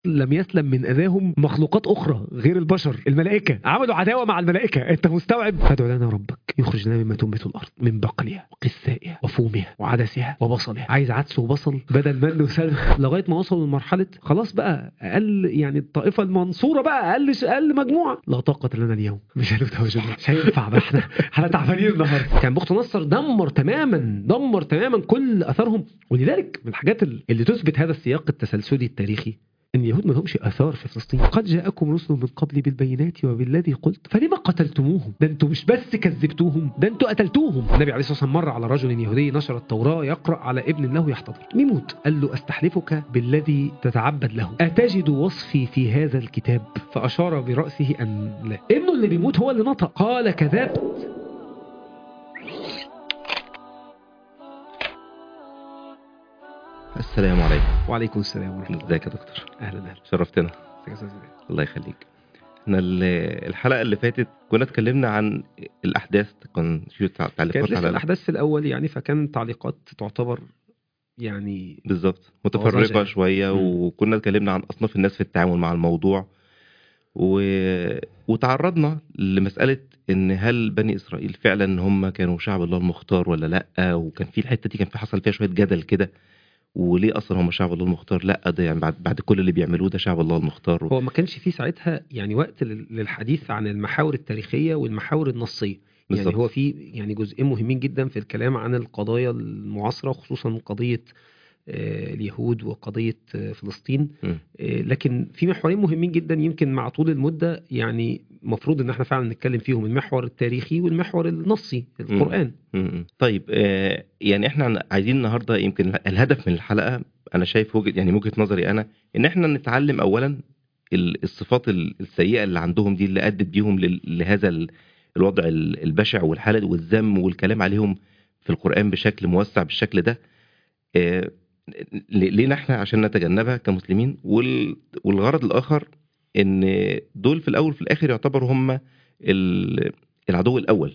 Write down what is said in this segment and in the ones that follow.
لم يسلم من اذاهم مخلوقات اخرى غير البشر الملائكه عملوا عداوه مع الملائكه انت مستوعب فادع لنا ربك يخرج لنا مما تنبت الارض من بقلها وقثائها وفومها وعدسها وبصلها عايز عدس وبصل بدل من وسلم لغايه ما وصلوا لمرحله خلاص بقى اقل يعني الطائفه المنصوره بقى اقل اقل مجموعه لا طاقه لنا اليوم مش هنفتح وجهنا مش هينفع بقى احنا احنا تعبانين النهارده كان بخت نصر دمر تماما دمر تماما كل اثارهم ولذلك من الحاجات اللي تثبت هذا السياق التسلسلي التاريخي ان اليهود ما لهمش اثار في فلسطين قد جاءكم رسل من قبل بالبينات وبالذي قلت فلما قتلتموهم ده انتوا مش بس كذبتوهم ده انتوا قتلتوهم النبي عليه الصلاه والسلام مر على رجل يهودي نشر التوراة يقرأ على ابن له يحتضر يموت قال له استحلفك بالذي تتعبد له أتجد وصفي في هذا الكتاب فأشار برأسه أن لا ابنه اللي بيموت هو اللي نطق قال كذبت السلام عليكم وعليكم السلام ورحمة الله ازيك يا دكتور أهلا أهلا شرفتنا ازيك يا أستاذ زياد؟ الله يخليك احنا ال- الحلقه اللي فاتت كنا اتكلمنا عن الاحداث كان في تع- كانت تعليقات لسه على الأحداث في الأول يعني فكان تعليقات تعتبر يعني بالظبط طازجة متفرقه يعني. شويه مم. وكنا اتكلمنا عن اصناف الناس في التعامل مع الموضوع و... وتعرضنا لمساله ان هل بني اسرائيل فعلا هم كانوا شعب الله المختار ولا لا وكان في الحته دي كان في حصل فيها شويه جدل كده وليه اصلا هم شعب الله المختار لا ده يعني بعد بعد كل اللي بيعملوه ده شعب الله المختار هو ما كانش فيه ساعتها يعني وقت لل- للحديث عن المحاور التاريخية والمحاور النصية يعني بالظبط. هو في يعني جزئين مهمين جدا في الكلام عن القضايا المعاصرة خصوصا قضية آه، اليهود وقضية آه، فلسطين مم. آه، لكن في محورين مهمين جدا يمكن مع طول المدة يعني مفروض ان احنا فعلا نتكلم فيهم المحور التاريخي والمحور النصي القرآن م-م. طيب آه يعني احنا عايزين النهارده يمكن الهدف من الحلقه انا شايف وجه يعني وجهه نظري انا ان احنا نتعلم اولا ال- الصفات ال- السيئه اللي عندهم دي اللي ادت بيهم لل- لهذا ال- الوضع ال- البشع والحالة والذم والكلام عليهم في القران بشكل موسع بالشكل ده آه ل- لينا احنا عشان نتجنبها كمسلمين وال- والغرض الاخر ان دول في الاول وفي الاخر يعتبروا هم ال- العدو الاول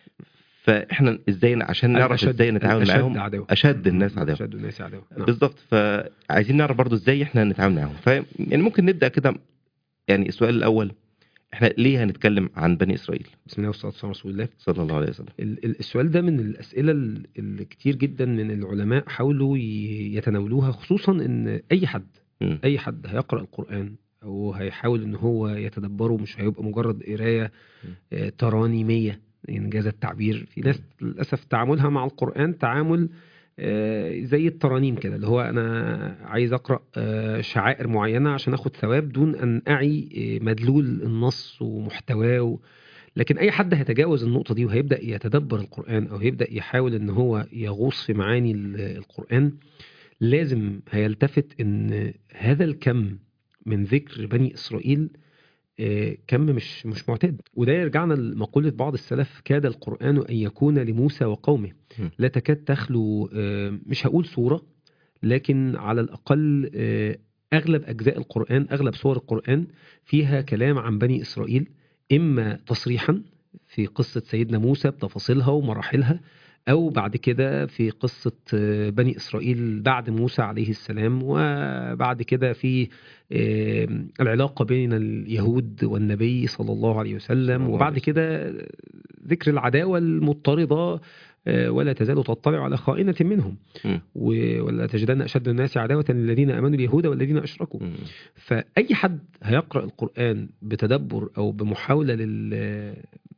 فاحنا ازاي عشان نعرف الأشد- ازاي نتعامل الأشد معاهم عداوة. اشد الناس عداوه أشد الناس عداوة نعم. بالظبط فعايزين نعرف برضو ازاي احنا نتعامل معاهم ف يعني ممكن نبدا كده يعني السؤال الاول احنا ليه هنتكلم عن بني اسرائيل بسم الله والصلاة والسلام على رسول الله صلى الله عليه وسلم ال- ال- السؤال ده من الأسئلة ال- اللي كتير جدا من العلماء حاولوا ي- يتناولوها خصوصا ان اي حد مم. اي حد هيقرأ القرآن او هيحاول ان هو يتدبره مش هيبقى مجرد قراية آه، ترانيمية انجاز التعبير في ناس للاسف تعاملها مع القرآن تعامل آه، زي الترانيم كده اللي هو انا عايز اقرا آه، شعائر معينه عشان اخد ثواب دون ان اعي آه، مدلول النص ومحتواه و... لكن اي حد هيتجاوز النقطه دي وهيبدا يتدبر القران او هيبدا يحاول ان هو يغوص في معاني ال- القران لازم هيلتفت ان هذا الكم من ذكر بني اسرائيل آه، كم مش مش معتاد وده يرجعنا لمقولة بعض السلف كاد القرآن أن يكون لموسى وقومه م. لا تكاد تخلو آه، مش هقول صورة لكن على الأقل آه، أغلب أجزاء القرآن أغلب سور القرآن فيها كلام عن بني إسرائيل إما تصريحا في قصة سيدنا موسى بتفاصيلها ومراحلها أو بعد كده في قصة آه، بني إسرائيل بعد موسى عليه السلام وبعد كده في آه، العلاقة بين اليهود والنبي صلى الله عليه صلى وسلم الله وبعد عليه كده ذكر العداوة المضطردة آه، ولا تزال تطلع على خائنة منهم مم. و- ولا تجدن أشد الناس عداوة للذين آمنوا اليهود والذين أشركوا مم. فأي حد هيقرأ القرآن بتدبر أو بمحاولة لل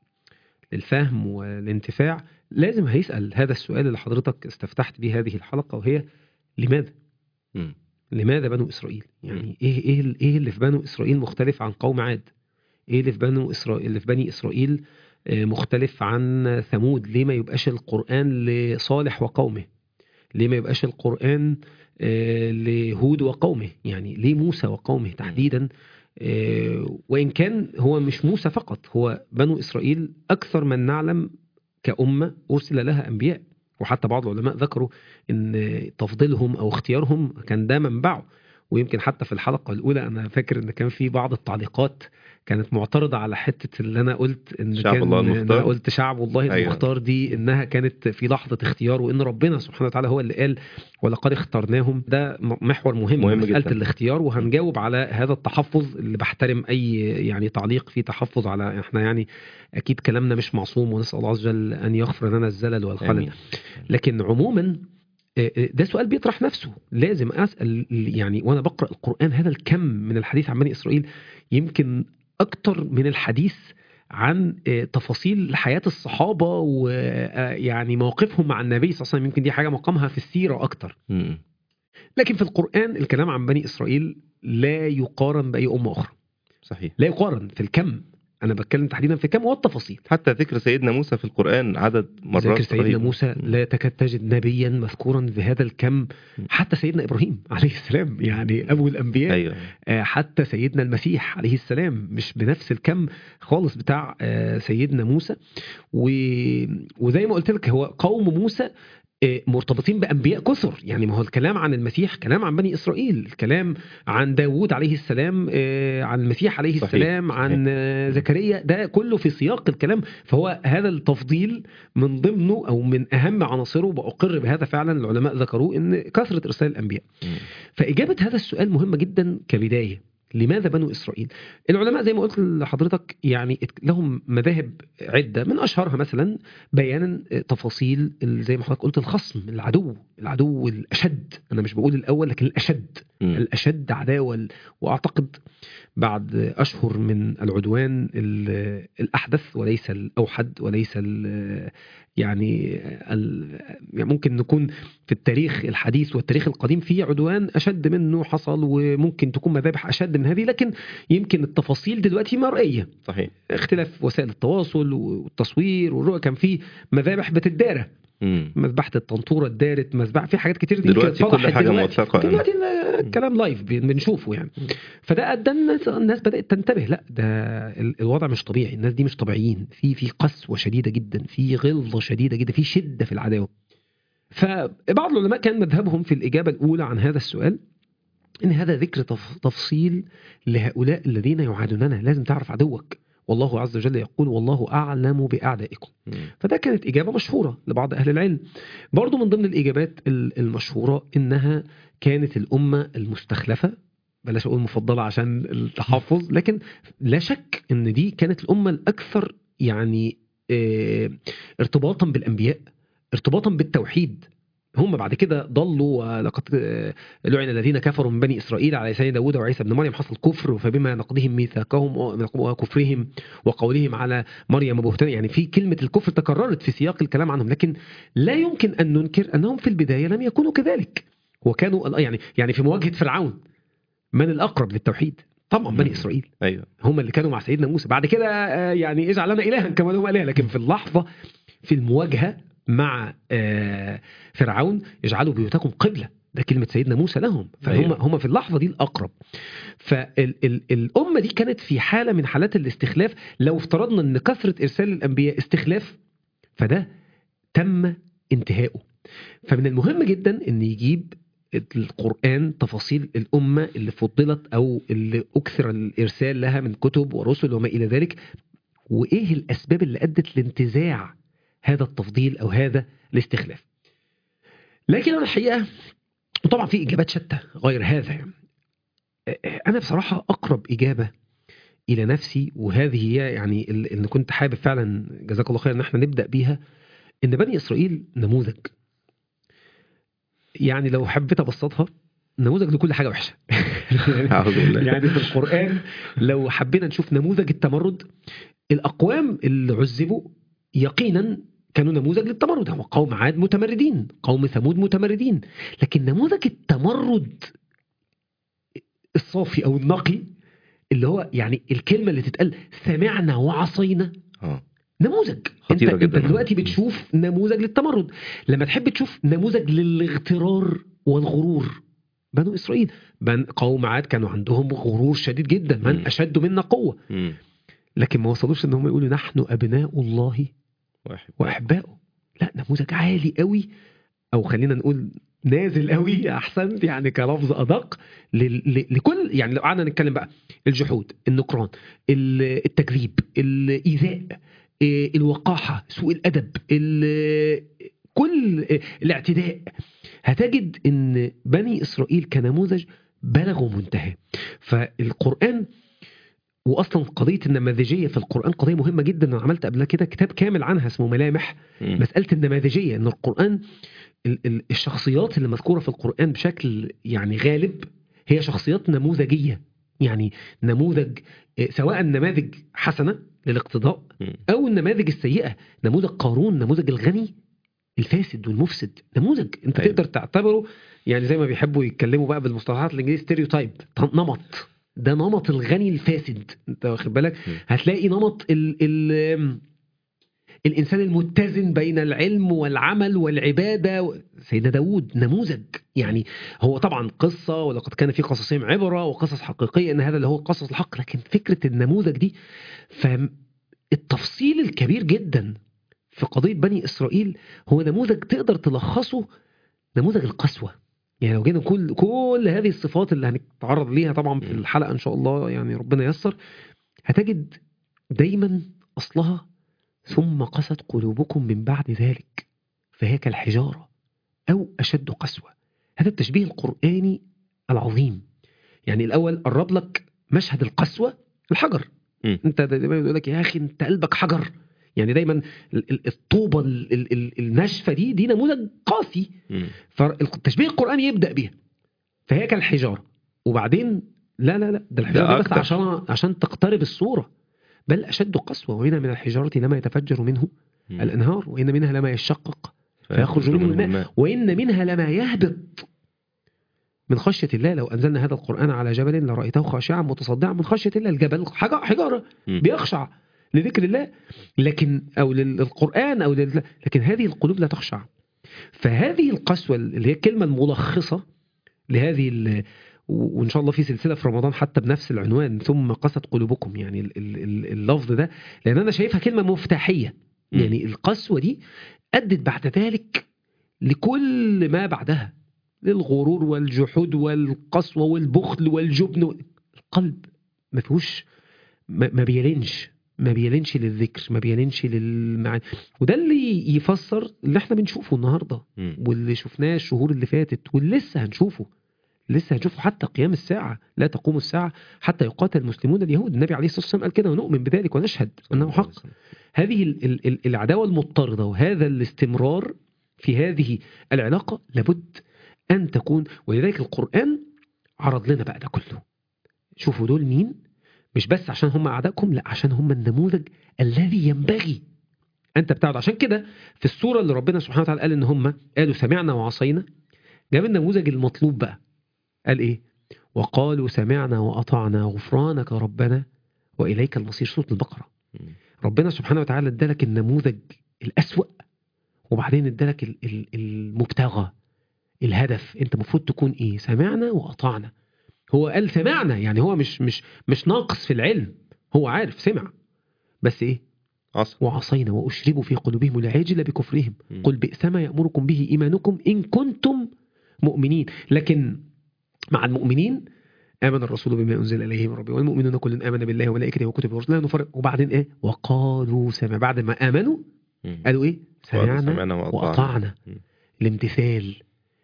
للفهم والانتفاع لازم هيسأل هذا السؤال اللي حضرتك استفتحت به هذه الحلقة وهي لماذا؟ مم. لماذا بنو إسرائيل؟ مم. يعني إيه إيه ال- إيه اللي في بنو إسرائيل مختلف عن قوم عاد؟ إيه اللي في بنو إسرائيل اللي في بني إسرائيل آه، مختلف عن ثمود؟ ليه ما يبقاش القرآن لصالح وقومه؟ ليه ما يبقاش القرآن آه، لهود وقومه؟ يعني ليه موسى وقومه تحديدا؟ آه، وإن كان هو مش موسى فقط هو بنو إسرائيل أكثر من نعلم كأمة أرسل لها أنبياء وحتى بعض العلماء ذكروا ان تفضيلهم او اختيارهم كان ده منبعه ويمكن حتى في الحلقه الاولى انا فاكر ان كان في بعض التعليقات كانت معترضه على حته اللي انا قلت ان شعب كان الله إن المختار. انا قلت شعب الله أيوة. المختار دي انها كانت في لحظه اختيار وان ربنا سبحانه وتعالى هو اللي قال ولقد اخترناهم ده م- محور مهم, مهم مساله جدا. الاختيار وهنجاوب على هذا التحفظ اللي بحترم اي يعني تعليق فيه تحفظ على احنا يعني اكيد كلامنا مش معصوم ونسال الله عز وجل ان يغفر لنا الزلل والخلل آمين. لكن عموما آه، آه، ده سؤال بيطرح نفسه لازم اسال يعني وانا بقرا القران هذا الكم من الحديث عن بني اسرائيل يمكن اكتر من الحديث عن آه، تفاصيل حياه الصحابه ويعني مواقفهم مع النبي صلى الله عليه وسلم يمكن دي حاجه مقامها في السيره اكتر مم. لكن في القران الكلام عن بني اسرائيل لا يقارن باي امه اخرى صحيح لا يقارن في الكم انا بتكلم تحديدا في الكم والتفاصيل حتى ذكر سيدنا موسى في القرآن عدد مرات ذكر سيدنا رهيب. موسى لا تكاد تجد نبيا مذكورا بهذا الكم حتى سيدنا ابراهيم عليه السلام يعني ابو الانبياء ايوه آه، حتى سيدنا المسيح عليه السلام مش بنفس الكم خالص بتاع آه، سيدنا موسى و... وزي ما قلت لك هو قوم موسى آه، مرتبطين بأنبياء كثر يعني ما هو الكلام عن المسيح كلام عن بني إسرائيل الكلام عن داوود عليه السلام آه، عن المسيح عليه صحيح، السلام صحيح. عن آه، زكريا ده كله في سياق الكلام فهو هذا التفضيل من ضمنه أو من أهم عناصره بأقر بهذا فعلا العلماء ذكروه إن كثرة إرسال الأنبياء مم. فإجابة هذا السؤال مهمة جدا كبداية لماذا بنو إسرائيل؟ العلماء زي ما قلت لحضرتك يعني ات- لهم مذاهب عدة من أشهرها مثلا بيانا تفاصيل ال- زي ما حضرتك قلت الخصم العدو العدو الأشد أنا مش بقول الأول لكن الأشد مم. الأشد عداوة ال- وأعتقد بعد أشهر من العدوان ال- الأحدث وليس الأوحد وليس ال- يعني ال- يعني ممكن نكون في التاريخ الحديث والتاريخ القديم في عدوان أشد منه حصل وممكن تكون مذابح أشد من هذه لكن يمكن التفاصيل دلوقتي مرئية صحيح اختلاف وسائل التواصل والتصوير والرؤى كان في مذابح بتتدارى مم. مذبحة الطنطورة اتدارت مذبحة في حاجات كتير دي دلوقتي يمكن كل اتفضحت حاجة دلوقتي. موثقة. دلوقتي الكلام لايف بي- بنشوفه يعني فده ادى الناس الناس بدات تنتبه لا ده ال- الوضع مش طبيعي الناس دي مش طبيعيين في في قسوه شديده جدا في غلظه شديده جدا في شده في العداوه فبعض العلماء كان مذهبهم في الاجابه الاولى عن هذا السؤال ان هذا ذكر تف- تفصيل لهؤلاء الذين يعادوننا لازم تعرف عدوك والله عز وجل يقول والله اعلم باعدائكم مم. فده كانت إجابة مشهورة لبعض أهل العلم برضو من ضمن الإجابات ال- المشهورة إنها كانت الأمة المستخلفة بلاش أقول مفضلة عشان التحفظ لكن لا شك إن دي كانت الأمة الأكثر يعني آه، ارتباطا بالأنبياء ارتباطا بالتوحيد هم بعد كده ضلوا ولقد آه، لعن الذين كفروا من بني اسرائيل على لسان داوود وعيسى بن مريم حصل كفر فبما نقضهم ميثاقهم وكفرهم وقولهم على مريم بهتان يعني في كلمة الكفر تكررت في سياق الكلام عنهم لكن لا يمكن أن ننكر أنهم في البداية لم يكونوا كذلك وكانوا يعني يعني في مواجهة فرعون من الأقرب للتوحيد طبعا بني مم. إسرائيل ايوه هم اللي كانوا مع سيدنا موسى بعد كده آه، يعني اجعل لنا إلها كما لهم إله لكن في اللحظة في المواجهة مع آه، فرعون اجعلوا بيوتكم قبلة ده كلمة سيدنا موسى لهم فهم أيوة. هم في اللحظة دي الأقرب فالأمة دي كانت في حالة من حالات الاستخلاف لو افترضنا أن كثرة إرسال الأنبياء استخلاف فده تم انتهائه فمن المهم جدا أن يجيب القرآن تفاصيل الأمة اللي فضلت أو اللي أكثر الإرسال لها من كتب ورسل وما إلى ذلك وإيه الأسباب اللي أدت لانتزاع هذا التفضيل أو هذا الاستخلاف لكن أنا الحقيقة وطبعا في إجابات شتى غير هذا يعني. أنا بصراحة أقرب إجابة إلى نفسي وهذه هي يعني ال- اللي كنت حابب فعلا جزاك الله خير إن احنا نبدأ بيها إن بني إسرائيل نموذج يعني لو حبيت أبسطها نموذج لكل حاجة وحشة أعوذ بالله. يعني في القرآن لو حبينا نشوف نموذج التمرد الأقوام اللي عذبوا يقينا كانوا نموذج للتمرد هم قوم عاد متمردين قوم ثمود متمردين لكن نموذج التمرد الصافي أو النقي اللي هو يعني الكلمة اللي تتقال سمعنا وعصينا اه نموذج انت, خطيرة انت جداً. دلوقتي بتشوف نموذج للتمرد لما تحب تشوف نموذج للاغترار والغرور بنو اسرائيل بن قوم عاد كانوا عندهم غرور شديد جدا من مم. اشد منا قوه مم. لكن ما وصلوش ان هم يقولوا نحن ابناء الله واحد واحباؤه لا نموذج عالي قوي او خلينا نقول نازل قوي احسن يعني كلفظ ادق لل- ل- لكل يعني لو قعدنا نتكلم بقى الجحود النكران ال- التكذيب الايذاء إيه، الوقاحه سوء الادب ال- كل الاعتداء هتجد ان بني اسرائيل كنموذج بلغوا منتهى فالقران واصلا قضيه النماذجيه في القران قضيه مهمه جدا انا عملت قبل كده كتاب كامل عنها اسمه ملامح مم. مساله النماذجيه ان القران ال- ال- الشخصيات اللي مذكوره في القران بشكل يعني غالب هي شخصيات نموذجيه يعني نموذج آه، سواء نماذج حسنه للاقتداء مم. او النماذج السيئه نموذج قارون نموذج الغني الفاسد والمفسد نموذج انت أيوة. تقدر تعتبره يعني زي ما بيحبوا يتكلموا بقى بالمصطلحات الانجليزيه ستيريوتايب نمط ده نمط الغني الفاسد انت واخد بالك م. هتلاقي نمط ال ال الانسان المتزن بين العلم والعمل والعباده و- سيدنا داود نموذج يعني هو طبعا قصه ولقد كان في قصصهم عبره وقصص حقيقيه ان هذا اللي هو القصص الحق لكن فكره النموذج دي فالتفصيل الكبير جدا في قضيه بني اسرائيل هو نموذج تقدر تلخصه نموذج القسوه يعني لو جينا كل كل هذه الصفات اللي هنتعرض ليها طبعا في م. الحلقه ان شاء الله يعني ربنا ييسر هتجد دايما اصلها ثم قست قلوبكم من بعد ذلك فهي كالحجاره او اشد قسوه هذا التشبيه القراني العظيم يعني الاول قرب لك مشهد القسوه الحجر م. انت دايما يقول لك يا اخي انت قلبك حجر يعني دايما ال- ال- الطوبه ال- ال- ال- الناشفه دي دي نموذج قاسي مم. فالتشبيه القرآني يبدأ بيها فهي كالحجارة وبعدين لا لا لا ده الحجارة ده دي بس أكتر. عشان عشان تقترب الصورة بل أشد قسوة وإن من الحجارة لما يتفجر منه مم. الأنهار وإن منها لما يشقق فيخرج منه الماء وإن منها لما يهبط من خشية الله لو أنزلنا هذا القرآن على جبل لرأيته خاشعا متصدعا من خشية الله الجبل حجا- حجارة مم. بيخشع لذكر الله لكن أو للقرآن أو لل... لكن هذه القلوب لا تخشع فهذه القسوة اللي هي الكلمة الملخصة لهذه ال... و- وإن شاء الله في سلسلة في رمضان حتى بنفس العنوان ثم قست قلوبكم يعني ال- ال- ال- اللفظ ده لأن أنا شايفها كلمة مفتاحية مم. يعني القسوة دي أدت بعد ذلك لكل ما بعدها للغرور والجحود والقسوة والبخل والجبن القلب ما فيهوش ما ما بيلينش ما بيلينش للذكر ما بيلينش للمعاني وده اللي يفسر اللي احنا بنشوفه النهارده مم. واللي شفناه الشهور اللي فاتت واللي لسه هنشوفه لسه هنشوفه حتى قيام الساعة لا تقوم الساعة حتى يقاتل المسلمون اليهود النبي عليه الصلاة والسلام قال كده ونؤمن بذلك ونشهد أنه حق هذه ال- ال- ال- العداوة المضطردة وهذا الاستمرار في هذه العلاقة لابد أن تكون ولذلك القرآن عرض لنا بقى ده كله شوفوا دول مين مش بس عشان هم أعدائكم لا عشان هم النموذج الذي ينبغي أن تبتعد عشان كده في السورة اللي ربنا سبحانه وتعالى قال إن هم قالوا سمعنا وعصينا جاب النموذج المطلوب بقى قال إيه وقالوا سمعنا وأطعنا غفرانك ربنا وإليك المصير سورة البقرة مم. ربنا سبحانه وتعالى ادالك النموذج الأسوأ وبعدين ادالك ال- ال- المبتغى الهدف انت المفروض تكون ايه سمعنا واطعنا هو قال سمعنا يعني هو مش مش مش ناقص في العلم هو عارف سمع بس ايه عصر وعصينا واشربوا في قلوبهم العاجل بكفرهم مم. قل بئس ما يأمركم به إيمانكم إن كنتم مؤمنين لكن مع المؤمنين آمن الرسول بما أنزل إليه من ربه والمؤمنون كل آمن بالله وملائكته وكتبه ورسله لا نفرق وبعدين إيه وقالوا سمع بعد ما آمنوا مم. قالوا إيه قالوا سمعنا سمعنا وأطعنا. وأطعنا مم. الامتثال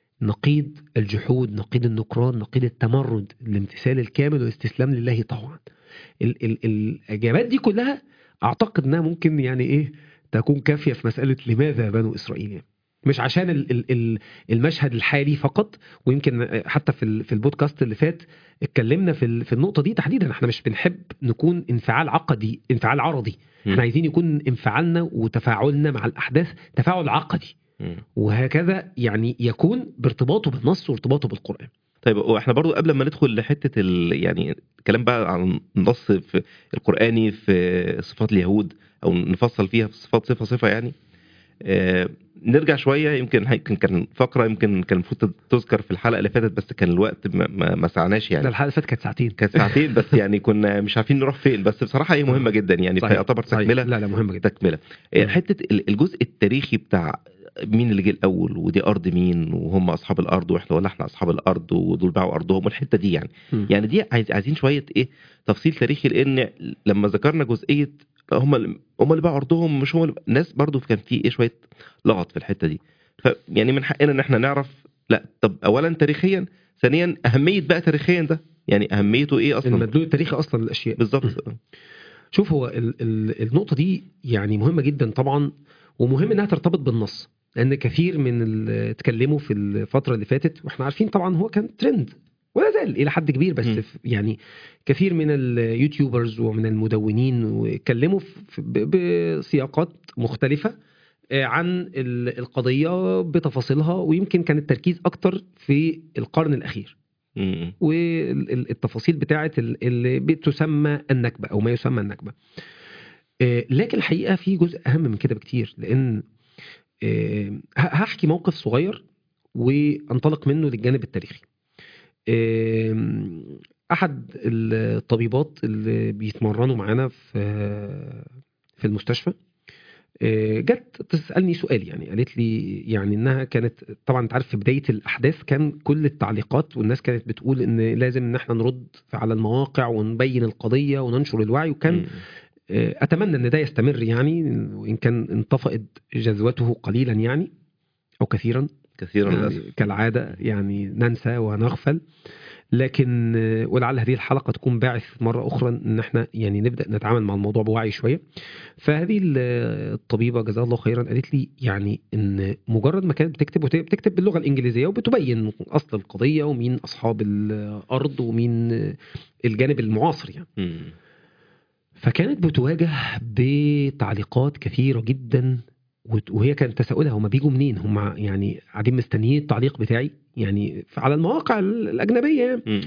نقيض الجحود نقيض النكران نقيض التمرد الامتثال الكامل والاستسلام لله طوعا ال ال الإجابات دي كلها أعتقد أنها ممكن يعني إيه تكون كافية في مسألة لماذا بنو إسرائيل يعني. مش عشان ال ال ال المشهد الحالي فقط ويمكن حتى في ال- في البودكاست اللي فات اتكلمنا في ال- في النقطة دي تحديدا احنا مش بنحب نكون انفعال عقدي انفعال عرضي مم. احنا عايزين يكون انفعالنا وتفاعلنا مع الأحداث تفاعل عقدي مم. وهكذا يعني يكون بارتباطه بالنص وارتباطه بالقرآن طيب واحنا برضو قبل ما ندخل لحته ال... يعني الكلام بقى عن النص في القراني في صفات اليهود او نفصل فيها في صفات صفه صفه يعني آه نرجع شويه يمكن هي- كان- كان فقره يمكن كان المفروض تذكر في الحلقه اللي فاتت بس كان الوقت ما, ما, ما سعناش ده يعني الحلقة اللي فاتت كانت ساعتين كانت ساعتين بس يعني كنا مش عارفين نروح فين بس بصراحه هي مهمه جدا يعني صحيح. فيعتبر صحيح. تكمله لا لا مهمة جدا تكمله آه، حته ال- الجزء التاريخي بتاع مين اللي جه الاول ودي ارض مين وهم اصحاب الارض واحنا ولا احنا اصحاب الارض ودول باعوا ارضهم والحته دي يعني مم. يعني دي عايز عايزين شويه ايه تفصيل تاريخي لان لما ذكرنا جزئيه هم اللي هم اللي باعوا ارضهم مش هم اللي الناس برضو كان في ايه شويه لغط في الحته دي ف يعني من حقنا ان احنا نعرف لا طب اولا تاريخيا ثانيا اهميه بقى تاريخيا ده يعني اهميته ايه اصلا المدلول التاريخي اصلا للاشياء بالظبط شوف هو ال ال النقطة دي يعني مهمة جدا طبعا ومهم انها ترتبط بالنص لان كثير من اللي اتكلموا في الفترة اللي فاتت واحنا عارفين طبعا هو كان ترند ولا زال الى حد كبير بس مم. في- يعني كثير من اليوتيوبرز ومن المدونين واتكلموا في- ب- بسياقات مختلفة آه، عن ال- القضية بتفاصيلها ويمكن كان التركيز اكتر في القرن الاخير مم. والتفاصيل بتاعه ال- اللي بتسمى النكبه او ما يسمى النكبه. آه، لكن الحقيقه في جزء اهم من كده بكتير لان آه، ه- هحكي موقف صغير وانطلق منه للجانب التاريخي. آه، احد الطبيبات اللي بيتمرنوا معانا في في المستشفى آه، جت تسالني سؤال يعني قالت لي يعني انها كانت طبعا انت عارف في بدايه الاحداث كان كل التعليقات والناس كانت بتقول ان لازم ان احنا نرد على المواقع ونبين القضيه وننشر الوعي وكان مم. آه، اتمنى ان ده يستمر يعني وان كان انطفأت جذوته قليلا يعني او كثيرا كثيرا يعني للاسف كالعاده يعني ننسى ونغفل لكن آه، ولعل هذه الحلقه تكون باعث مره اخرى ان احنا يعني نبدا نتعامل مع الموضوع بوعي شويه فهذه ال- الطبيبه جزاها الله خيرا قالت لي يعني ان مجرد ما كانت بتكتب وت- بتكتب باللغه الانجليزيه وبتبين اصل القضيه ومين اصحاب الارض ومين الجانب المعاصر يعني مم. فكانت بتواجه بتعليقات كثيره جدا وت- وهي كانت تساؤلها هما بيجوا منين هم يعني قاعدين مستنيين التعليق بتاعي يعني على المواقع ال- الاجنبيه يعني. مم.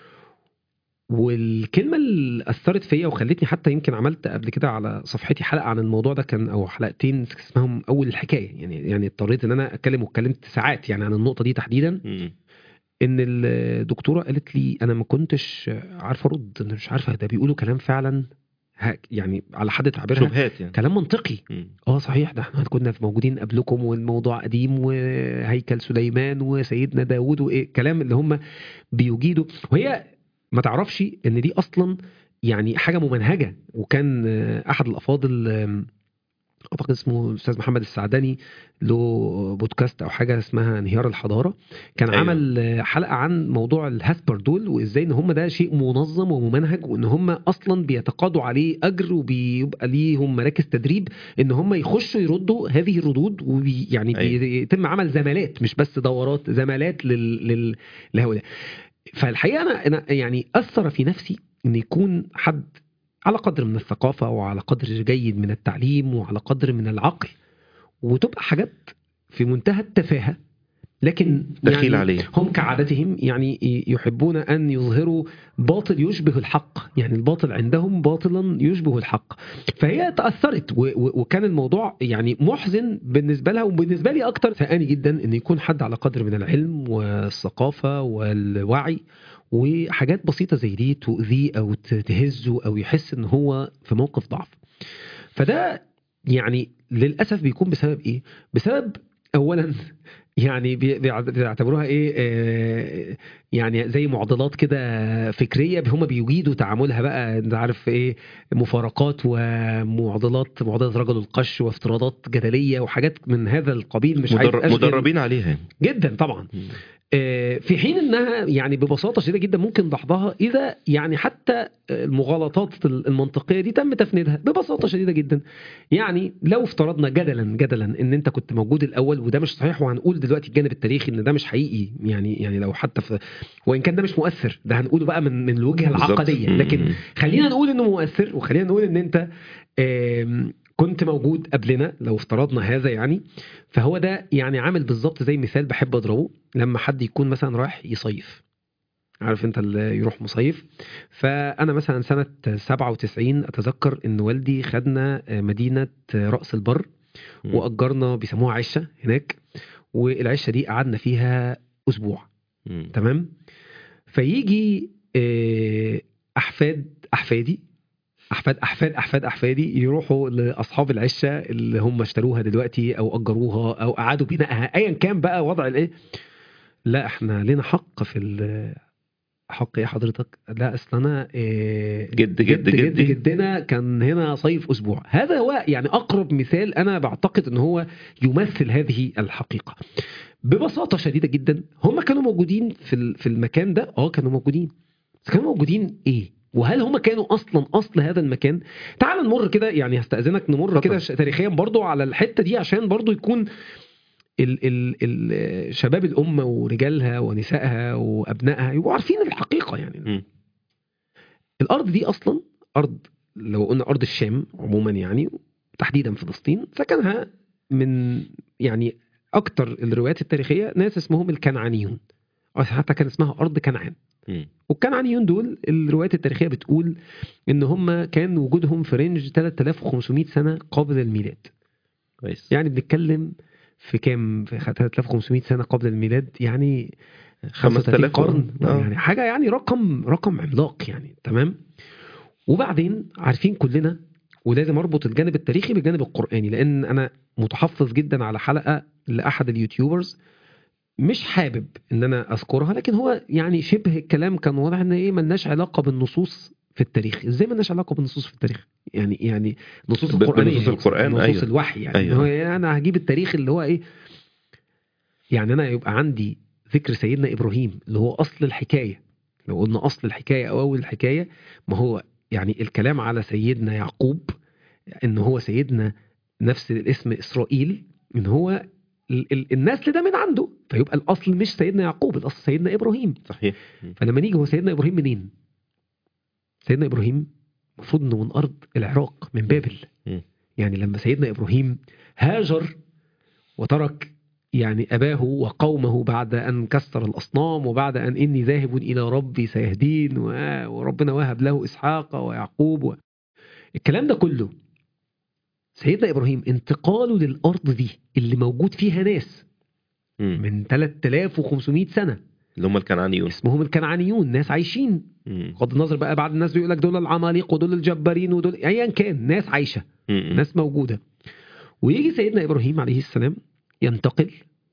والكلمه اللي اثرت فيا وخلتني حتى يمكن عملت قبل كده على صفحتي حلقه عن الموضوع ده كان او حلقتين اسمهم اول الحكايه يعني يعني اضطريت ان انا اتكلم واتكلمت ساعات يعني عن النقطه دي تحديدا مم. ان الدكتوره قالت لي انا ما كنتش عارفه ارد انا مش عارفه ده بيقولوا كلام فعلا ه- يعني على حد تعبيرها شبهات يعني كلام منطقي مم. اه صحيح ده احنا كنا في موجودين قبلكم والموضوع قديم وهيكل سليمان وسيدنا داود وايه كلام اللي هم بيجيدوا وهي ما تعرفش ان دي اصلا يعني حاجه ممنهجه وكان آه، احد الافاضل آم، اعتقد اسمه الاستاذ محمد السعدني له بودكاست او حاجه اسمها انهيار الحضاره كان أيوة. أيوة. عمل آه، حلقه عن موضوع الهاسبر دول وازاي ان هم ده شيء منظم وممنهج وان هم اصلا بيتقاضوا عليه اجر وبيبقى ليهم مراكز تدريب ان هم يخشوا يردوا هذه الردود وبي يعني أيوة. بيتم عمل زمالات مش بس دورات زمالات لل... لل... لهؤلاء فالحقيقه انا انا يعني اثر في نفسي ان يكون حد على قدر من الثقافه وعلى قدر جيد من التعليم وعلى قدر من العقل وتبقى حاجات في منتهى التفاهه لكن دخيل يعني عليه هم كعادتهم يعني يحبون ان يظهروا باطل يشبه الحق يعني الباطل عندهم باطلا يشبه الحق فهي تاثرت و- و- وكان الموضوع يعني محزن بالنسبه لها وبالنسبه لي اكتر ثاني جدا ان يكون حد على قدر من العلم والثقافه والوعي وحاجات بسيطه زي دي تؤذيه او ت- تهزه او يحس ان هو في موقف ضعف فده يعني للاسف بيكون بسبب ايه بسبب اولا يعني بي- بيع- بيعتبروها ايه آه، يعني زي معضلات كده فكريه هم بيجيدوا تعاملها بقى انت عارف ايه مفارقات ومعضلات معضله رجل القش وافتراضات جدليه وحاجات من هذا القبيل مش عايز مدر... أشغل- مدربين عليها يعني. جدا طبعا مم. آه، في حين انها يعني ببساطه شديده جدا ممكن دحضها اذا يعني حتى المغالطات المنطقيه دي تم تفنيدها ببساطه شديده جدا يعني لو افترضنا جدلا جدلا ان انت كنت موجود الاول وده مش صحيح وهنقول دلوقتي الجانب التاريخي ان ده مش حقيقي يعني يعني لو حتى في وان كان ده مش مؤثر ده هنقوله بقى من من الوجهه بالظبط. العقديه مم. لكن خلينا نقول انه مؤثر وخلينا نقول ان انت آم، كنت موجود قبلنا لو افترضنا هذا يعني فهو ده يعني عامل بالظبط زي مثال بحب اضربه لما حد يكون مثلا رايح يصيف عارف انت اللي يروح مصيف فانا مثلا سنه 97 اتذكر ان والدي خدنا مدينه راس البر مم. واجرنا بيسموها عشه هناك والعشه دي قعدنا فيها اسبوع مم. تمام فيجي آه، احفاد احفادي احفاد احفاد احفاد احفادي يروحوا لاصحاب العشه اللي هم اشتروها دلوقتي او اجروها او اعادوا بنائها ايا كان بقى وضع الايه لا احنا لنا حق في ال- حق ايه حضرتك لا اصل انا إيه جد جد جد جدي. جدنا كان هنا صيف اسبوع هذا هو يعني اقرب مثال انا بعتقد ان هو يمثل هذه الحقيقه ببساطه شديده جدا هم كانوا موجودين في ال- في المكان ده اه كانوا موجودين بس كانوا موجودين ايه وهل هم كانوا اصلا اصل هذا المكان تعال نمر كده يعني هستاذنك نمر اتفضل. كده ش- تاريخيا برضو على الحته دي عشان برضو يكون ال ال ال شباب الامه ورجالها ونسائها وابنائها يبقوا عارفين الحقيقه يعني مم. الارض دي اصلا ارض لو قلنا ارض الشام عموما يعني تحديدا فلسطين سكنها من يعني اكتر الروايات التاريخيه ناس اسمهم الكنعانيون أو حتى كان اسمها ارض كنعان مم. والكنعانيون دول الروايات التاريخيه بتقول ان هم كان وجودهم في رينج 3500 سنه قبل الميلاد كويس يعني بنتكلم في كام في 3500 سنه قبل الميلاد يعني 5000 قرن آه. يعني حاجه يعني رقم رقم عملاق يعني تمام وبعدين عارفين كلنا ولازم اربط الجانب التاريخي بالجانب القراني لان انا متحفظ جدا على حلقه لاحد اليوتيوبرز مش حابب ان انا اذكرها لكن هو يعني شبه الكلام كان واضح ان ايه ملناش علاقه بالنصوص في التاريخ ازاي ملناش علاقه بالنصوص في التاريخ يعني يعني نصوص ب- القرانيه بنصوص القرآن، نصوص أيوة. الوحي يعني أيوة. هو يعني انا هجيب التاريخ اللي هو ايه يعني انا يبقى عندي ذكر سيدنا ابراهيم اللي هو اصل الحكايه لو قلنا اصل الحكايه او اول الحكايه ما هو يعني الكلام على سيدنا يعقوب ان هو سيدنا نفس الاسم اسرائيل ان هو ال- ال- النسل ده من عنده فيبقى الاصل مش سيدنا يعقوب الاصل سيدنا ابراهيم صحيح مم. فلما نيجي هو سيدنا ابراهيم منين سيدنا ابراهيم المفروض انه من ارض العراق من بابل مم. يعني لما سيدنا ابراهيم هاجر وترك يعني اباه وقومه بعد ان كسر الاصنام وبعد ان اني ذاهب الى ربي سيهدين و- وربنا وهب له اسحاق ويعقوب و... الكلام ده كله سيدنا ابراهيم انتقاله للارض دي اللي موجود فيها ناس مم. من 3500 سنه اللي هم الكنعانيون اسمهم الكنعانيون ناس عايشين مم. بغض النظر بقى بعد الناس بيقول لك دول العماليق ودول الجبارين ودول ايا كان ناس عايشه مم. ناس موجوده ويجي سيدنا ابراهيم عليه السلام ينتقل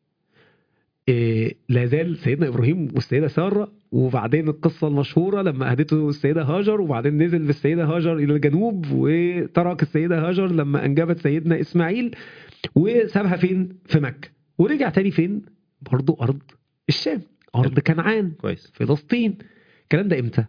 إيه لا زال سيدنا ابراهيم والسيده ساره وبعدين القصه المشهوره لما اهدته السيده هاجر وبعدين نزل بالسيده هاجر الى الجنوب وترك السيده هاجر لما انجبت سيدنا اسماعيل وسابها فين في مكه ورجع تاني فين برضو ارض الشام ارض كنعان كويس فلسطين الكلام ده امتى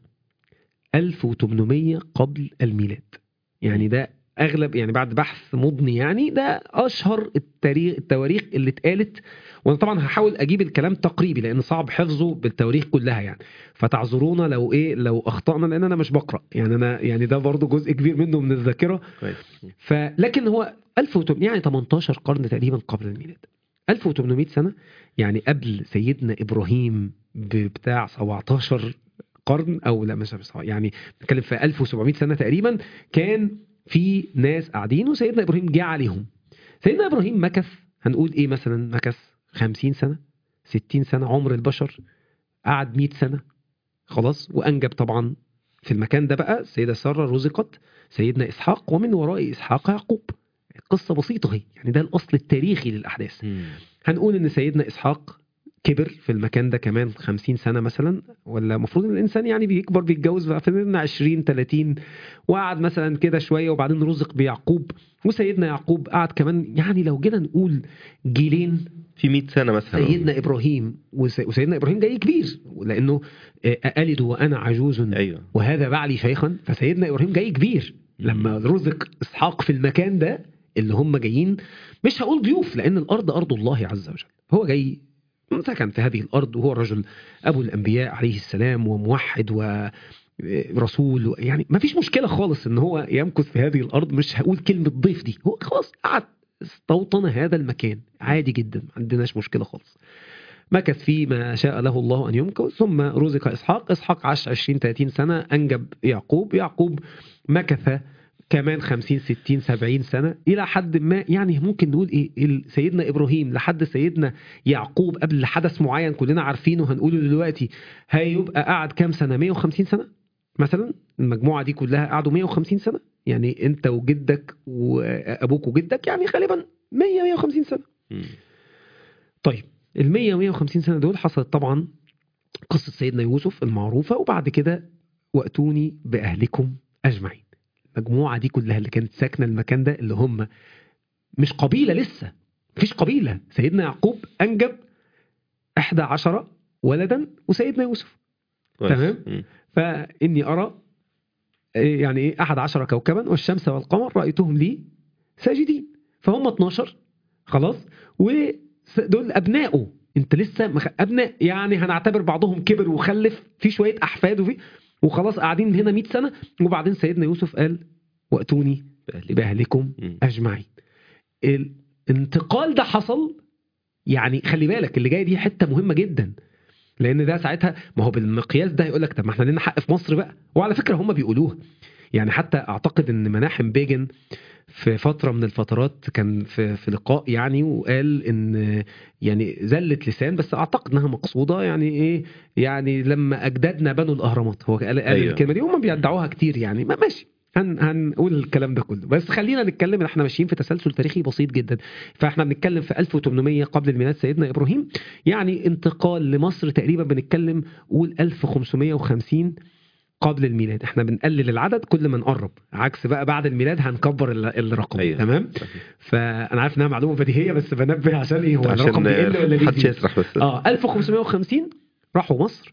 1800 قبل الميلاد يعني ده اغلب يعني بعد بحث مضني يعني ده اشهر التاريخ التواريخ اللي اتقالت وانا طبعا هحاول اجيب الكلام تقريبي لان صعب حفظه بالتواريخ كلها يعني فتعذرونا لو ايه لو اخطانا لان انا مش بقرا يعني انا يعني ده برضو جزء كبير منه من الذاكره كويس فلكن هو 1800 يعني 18 قرن تقريبا قبل الميلاد 1800 سنة يعني قبل سيدنا إبراهيم بتاع 17 قرن أو لا مش مش- يعني نتكلم في 1700 سنة تقريبا كان في ناس قاعدين وسيدنا إبراهيم جه عليهم سيدنا إبراهيم مكث هنقول إيه مثلا مكث 50 سنة 60 سنة عمر البشر قعد 100 سنة خلاص وأنجب طبعا في المكان ده بقى السيدة سارة رزقت سيدنا إسحاق ومن وراء إسحاق يعقوب قصة بسيطة هي يعني ده الأصل التاريخي للأحداث مم. هنقول إن سيدنا إسحاق كبر في المكان ده كمان 50 سنة مثلا ولا المفروض ان الانسان يعني بيكبر بيتجوز بقى في سن 20 30 وقعد مثلا كده شوية وبعدين رزق بيعقوب وسيدنا يعقوب قعد كمان يعني لو جينا نقول جيلين في 100 سنه مثلا سيدنا ابراهيم وس- وسيدنا ابراهيم جاي كبير لانه آه، ألد وانا عجوز ايوه وهذا بعلي شيخا فسيدنا ابراهيم جاي كبير لما رزق اسحاق في المكان ده اللي هم جايين مش هقول ضيوف لان الارض ارض الله عز وجل هو جاي سكن في هذه الارض وهو رجل ابو الانبياء عليه السلام وموحد ورسول و... يعني ما فيش مشكله خالص ان هو يمكث في هذه الارض مش هقول كلمه ضيف دي هو خلاص قعد استوطن هذا المكان عادي جدا ما عندناش مشكله خالص مكث فيه ما شاء له الله ان يمكث ثم رزق اسحاق اسحاق عاش 20 30 سنه انجب يعقوب يعقوب مكث كمان 50 60 70 سنه الى حد ما يعني ممكن نقول ايه ال- سيدنا ابراهيم لحد سيدنا يعقوب قبل حدث معين كلنا عارفينه هنقوله دلوقتي هيبقى قعد كام سنه 150 سنه مثلا المجموعه دي كلها قعدوا 150 سنه يعني انت وجدك وابوك وجدك يعني غالبا 100 150 سنه مم. طيب ال 100 150 سنه دول حصلت طبعا قصه سيدنا يوسف المعروفه وبعد كده واتوني باهلكم اجمعين المجموعه دي كلها اللي كانت ساكنه المكان ده اللي هم مش قبيله لسه مفيش قبيله سيدنا يعقوب انجب 11 ولدا وسيدنا يوسف كويس. تمام. مم. فاني ارى إيه يعني ايه احد عشر كوكبا والشمس والقمر رايتهم لي ساجدين فهم 12 خلاص ودول ابنائه انت لسه مخ... ابناء يعني هنعتبر بعضهم كبر وخلف في شويه احفاد وفي وخلاص قاعدين هنا 100 سنه وبعدين سيدنا يوسف قال واتوني بأهلك. باهلكم مم. اجمعين الانتقال ده حصل يعني خلي بالك اللي جاي دي حته مهمه جدا لان ده ساعتها ما هو بالمقياس ده يقول لك طب ما احنا لنا حق في مصر بقى وعلى فكره هم بيقولوها يعني حتى اعتقد ان مناحم بيجن في فتره من الفترات كان في في لقاء يعني وقال ان يعني زلت لسان بس اعتقد انها مقصوده يعني ايه يعني لما اجدادنا بنوا الاهرامات هو قال, قال أيوة. الكلمه دي هم بيدعوها كتير يعني ما ماشي هن هنقول الكلام ده كله بس خلينا نتكلم احنا ماشيين في تسلسل تاريخي بسيط جدا فاحنا بنتكلم في 1800 قبل الميلاد سيدنا ابراهيم يعني انتقال لمصر تقريبا بنتكلم قول 1550 قبل الميلاد احنا بنقلل العدد كل ما نقرب عكس بقى بعد الميلاد هنكبر ال- الرقم أيوة. تمام صحيح. فانا عارف انها معلومه بديهيه بس بنبه عشان ايه هو عشان الرقم بيقل ولا محدش بيزيد يسرح بس اه 1550 راحوا مصر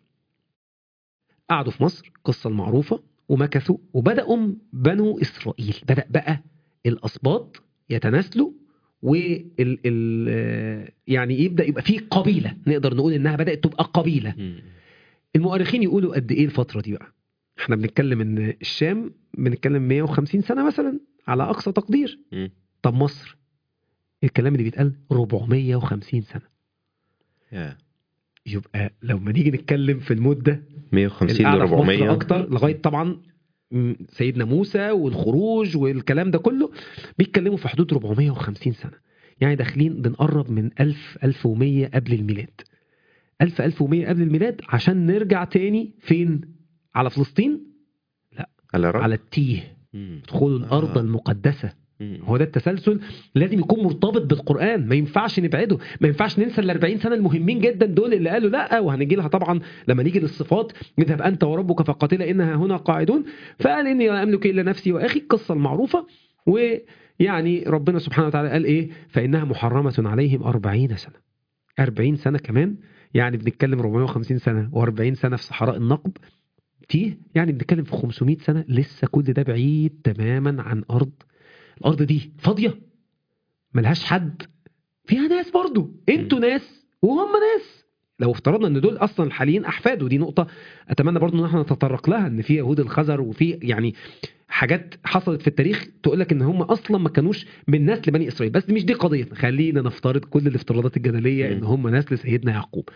قعدوا في مصر القصه المعروفه ومكثوا وبداوا بنو اسرائيل بدا بقى الاسباط يتناسلوا وال ال آه، يعني يبدا يبقى في قبيله نقدر نقول انها بدات تبقى قبيله مم. المؤرخين يقولوا قد ايه الفتره دي بقى احنا بنتكلم ان الشام بنتكلم 150 سنه مثلا على اقصى تقدير مم. طب مصر الكلام اللي بيتقال 450 سنه يا. يبقى لما نيجي نتكلم في المده 150 ل القعدة في مصر 400 اكتر لغايه طبعا م، سيدنا موسى والخروج والكلام ده كله بيتكلموا في حدود 450 سنه يعني داخلين بنقرب من 1000 1100 قبل الميلاد 1000 1100 قبل الميلاد عشان نرجع تاني فين على فلسطين على رأي على التيه مم. ادخلوا الارض آه. المقدسه مم. هو ده التسلسل لازم يكون مرتبط بالقران ما ينفعش نبعده ما ينفعش ننسى ال 40 سنه المهمين جدا دول اللي قالوا لا وهنجي لها طبعا لما نيجي للصفات اذهب انت وربك فقاتلا انها هنا قاعدون فقال اني لا املك الا نفسي واخي القصه المعروفه ويعني ربنا سبحانه وتعالى قال ايه فانها محرمه عليهم 40 سنه 40 سنه كمان يعني بنتكلم 450 سنه و40 سنه في صحراء النقب تيه يعني بنتكلم في 500 سنه لسه كل ده بعيد تماما عن ارض الارض دي فاضيه ملهاش حد فيها ناس برضو انتوا ناس وهم ناس لو افترضنا ان دول اصلا الحاليين احفاد ودي نقطه اتمنى برضو ان احنا نتطرق لها ان في يهود الخزر وفي يعني حاجات حصلت في التاريخ تقول لك ان هم اصلا ما كانوش من نسل بني اسرائيل بس مش دي قضيتنا خلينا نفترض كل الافتراضات الجدليه ان مم. هم نسل سيدنا يعقوب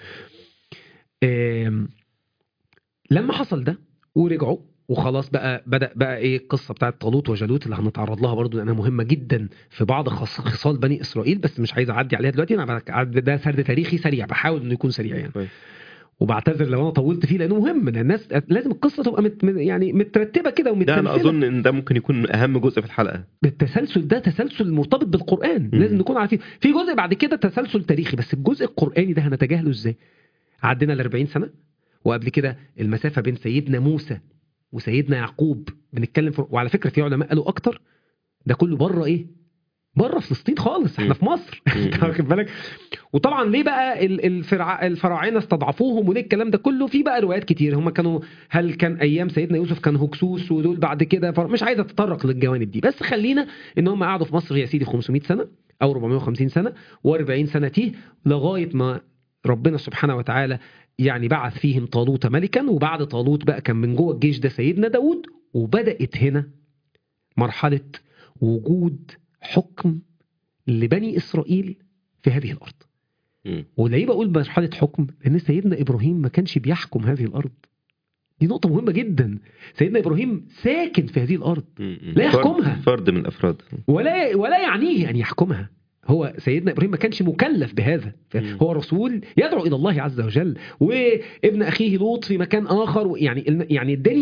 آم، لما حصل ده ورجعوا وخلاص بقى بدا بقى ايه القصه بتاعت طالوت وجالوت اللي هنتعرض لها برضو لانها مهمه جدا في بعض خص- خصال بني اسرائيل بس مش عايز اعدي عليها دلوقتي انا بك- ده سرد تاريخي سريع بحاول انه يكون سريع يعني كويس. وبعتذر لو انا طولت فيه لانه مهم لان الناس لازم القصه تبقى مت يعني مترتبه كده ده ومتسلسله انا اظن ان ده ممكن يكون اهم جزء في الحلقه التسلسل ده تسلسل مرتبط بالقرآن مم. لازم نكون عارفين في جزء بعد كده تسلسل تاريخي بس الجزء القرآني ده هنتجاهله ازاي عدينا ال 40 سنة وقبل كده المسافة بين سيدنا موسى وسيدنا يعقوب بنتكلم في... وعلى فكرة في علماء قالوا أكتر ده كله بره إيه بره فلسطين خالص احنا مم. في مصر مم. انت واخد بالك وطبعا ليه بقى ال- الفرع... الفراعنه استضعفوهم وليه الكلام ده كله في بقى روايات كتير هم كانوا هل كان ايام سيدنا يوسف كان هكسوس ودول بعد كده فر... مش عايز اتطرق للجوانب دي بس خلينا ان هم قعدوا في مصر يا سيدي 500 سنه او 450 سنه و40 سنه تيه لغايه ما ربنا سبحانه وتعالى يعني بعث فيهم طالوت ملكا وبعد طالوت بقى كان من جوه الجيش ده سيدنا داود وبدات هنا مرحله وجود حكم لبني اسرائيل في هذه الارض مم. وليه بقول مرحله حكم لان سيدنا ابراهيم ما كانش بيحكم هذه الارض دي نقطه مهمه جدا سيدنا ابراهيم ساكن في هذه الارض مم. لا فرد- يحكمها. فرد من الافراد ولا ولا يعنيه ان يحكمها هو سيدنا ابراهيم ما كانش مكلف بهذا مم. هو رسول يدعو الى الله عز وجل وابن اخيه لوط في مكان اخر يعني يعني الدنيا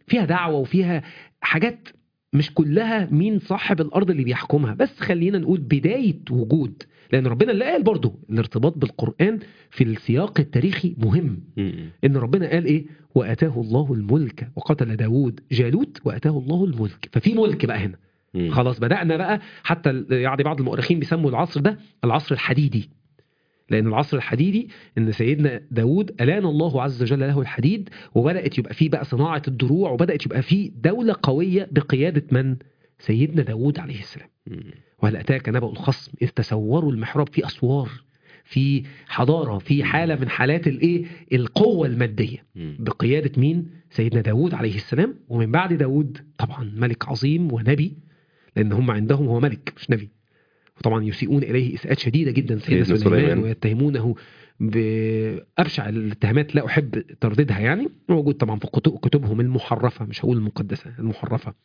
فيها دعوه وفيها حاجات مش كلها مين صاحب الارض اللي بيحكمها بس خلينا نقول بدايه وجود لان ربنا اللي قال برضه الارتباط بالقران في السياق التاريخي مهم مم. ان ربنا قال ايه واتاه الله الملك وقتل داوود جالوت واتاه الله الملك ففي ملك بقى هنا مم. خلاص بدأنا بقى حتى ال- يعني بعض المؤرخين بيسموا العصر ده العصر الحديدي لأن العصر الحديدي إن سيدنا داود ألان الله عز وجل له الحديد وبدأت يبقى فيه بقى صناعة الدروع وبدأت يبقى فيه دولة قوية بقيادة من؟ سيدنا داود عليه السلام مم. وهل أتاك نبأ الخصم إذ تسوروا المحراب في أسوار في حضارة في حالة من حالات الإيه القوة المادية مم. بقيادة مين؟ سيدنا داود عليه السلام ومن بعد داود طبعا ملك عظيم ونبي لأن هم عندهم هو ملك مش نبي وطبعا يسيئون إليه إساءات شديدة جدا سيدنا سيدنا سليمان, سليمان. ويتهمونه بأبشع الاتهامات لا أحب ترددها يعني موجود طبعا في كتب- كتبهم المحرفة مش هقول المقدسة المحرفة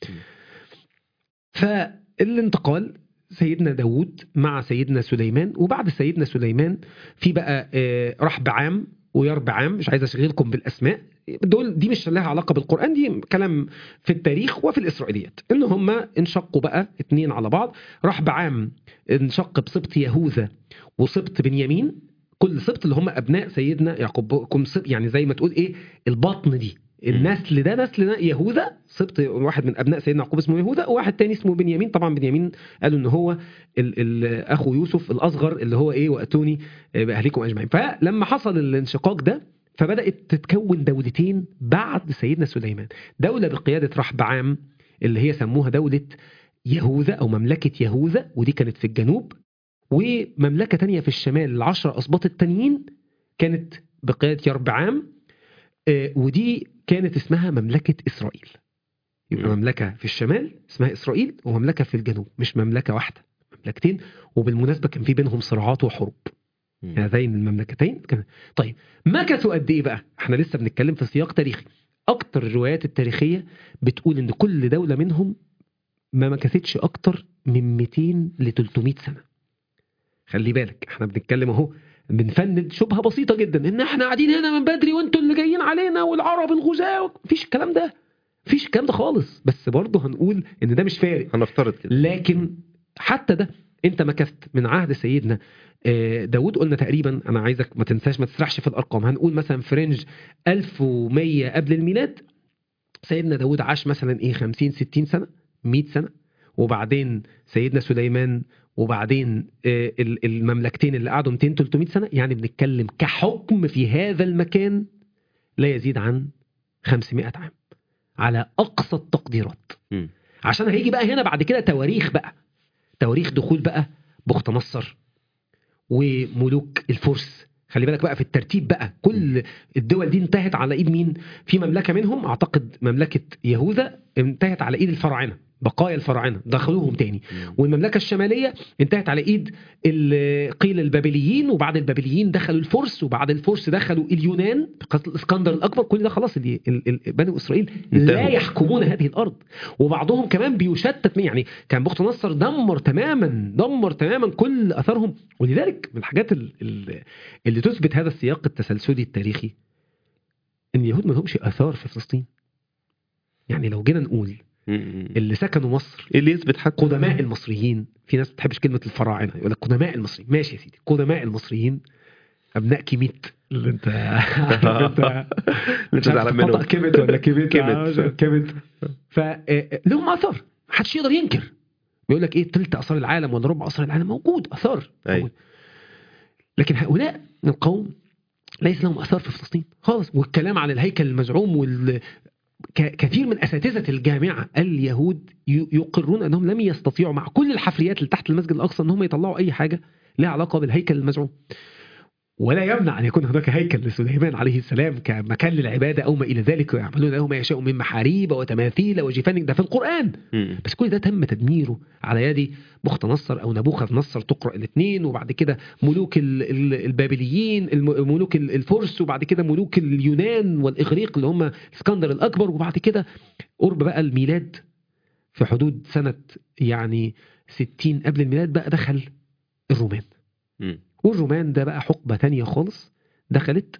فالانتقال سيدنا داود مع سيدنا سليمان وبعد سيدنا سليمان في بقى آه، رحبعام ويربعام مش عايز اشغلكم بالاسماء دول دي مش لها علاقه بالقران دي كلام في التاريخ وفي الاسرائيليات ان هم انشقوا بقى اتنين على بعض رحبعام انشق بسبط يهوذا وسبط بنيامين كل سبط اللي هم ابناء سيدنا يعقوب كم سبط يعني زي ما تقول ايه البطن دي النسل ده نسل ده يهوذا سبط واحد من ابناء سيدنا يعقوب اسمه يهوذا وواحد تاني اسمه بنيامين طبعا بنيامين قالوا ان هو ال ال اخو يوسف الاصغر اللي هو ايه واتوني باهلكم اجمعين فلما حصل الانشقاق ده فبدات تتكون دولتين بعد سيدنا سليمان دوله بقياده رحبعام اللي هي سموها دوله يهوذا او مملكه يهوذا ودي كانت في الجنوب ومملكه تانية في الشمال العشرة اسباط التانيين كانت بقياده يربعام آه، ودي كانت اسمها مملكه اسرائيل يبقى مم. مملكه في الشمال اسمها اسرائيل ومملكه في الجنوب مش مملكه واحده مملكتين وبالمناسبه كان في بينهم صراعات وحروب مم. هذين المملكتين كان طيب مكثوا قد ايه بقى احنا لسه بنتكلم في سياق تاريخي اكتر الروايات التاريخيه بتقول ان كل دوله منهم ما مكثتش اكتر من 200 ل 300 سنه خلي بالك احنا بنتكلم اهو بنفند شبهه بسيطه جدا ان احنا قاعدين هنا من بدري وانتوا اللي جايين علينا والعرب الغزاة مفيش الكلام ده مفيش الكلام ده خالص بس برضه هنقول ان ده مش فارق هنفترض كده لكن حتى ده انت مكثت من عهد سيدنا آه، داود قلنا تقريبا انا عايزك ما تنساش ما تسرحش في الارقام هنقول مثلا فرنج 1100 قبل الميلاد سيدنا داود عاش مثلا ايه 50 60 سنه 100 سنه وبعدين سيدنا سليمان وبعدين آه، ال- المملكتين اللي قعدوا 200 300 سنه يعني بنتكلم كحكم في هذا المكان لا يزيد عن 500 عام على اقصى التقديرات مم. عشان هيجي بقى هنا بعد كده تواريخ بقى تواريخ دخول بقى بخت نصر وملوك الفرس خلي بالك بقى في الترتيب بقى كل الدول دي انتهت على ايد مين في مملكه منهم اعتقد مملكه يهوذا انتهت على ايد الفراعنه بقايا الفراعنه دخلوهم تاني مم. والمملكه الشماليه انتهت على ايد ال- قيل البابليين وبعد البابليين دخلوا الفرس وبعد الفرس دخلوا اليونان قتل الاسكندر الاكبر كل ده خلاص ال- ال- ال- بني اسرائيل لا انتهوا. يحكمون هذه الارض وبعضهم كمان بيشتت من يعني كان بخت نصر دمر تماما دمر تماما كل اثارهم ولذلك من الحاجات ال- ال- اللي تثبت هذا السياق التسلسلي التاريخي ان اليهود ما لهمش اثار في فلسطين يعني لو جينا نقول مم. اللي سكنوا مصر ايه اللي يثبت حتى قدماء المصريين في ناس ما بتحبش كلمه الفراعنه يقول لك قدماء المصريين ماشي يا سيدي قدماء المصريين ابناء كيميت اللي انت عارف انت انت زعلان منهم خطأ كبت ولا كبت كبت. آه، كبت فلهم اثار محدش يقدر ينكر بيقول لك ايه تلت اثار العالم ولا ربع اثار العالم موجود اثار أيوة. موجود. لكن هؤلاء القوم ليس لهم اثار في فلسطين خالص والكلام عن الهيكل المزعوم وال ك- كثير من اساتذه الجامعه اليهود ي- يقرون انهم لم يستطيعوا مع كل الحفريات اللي تحت المسجد الاقصى ان هم يطلعوا اي حاجه لها علاقه بالهيكل المزعوم ولا يمنع ان يكون هناك هيكل لسليمان عليه السلام كمكان للعباده او ما الى ذلك ويعملون له ما يشاء من محاريب وتماثيل وجفان ده في القران مم. بس كل ده تم تدميره على يد بخت نصر او نبوخذ نصر تقرا الاثنين وبعد كده ملوك ال- ال- البابليين الم- ملوك ال- الفرس وبعد كده ملوك اليونان والاغريق اللي هم اسكندر الاكبر وبعد كده قرب بقى الميلاد في حدود سنه يعني 60 قبل الميلاد بقى دخل الرومان مم. والرومان ده بقى حقبه تانية خالص دخلت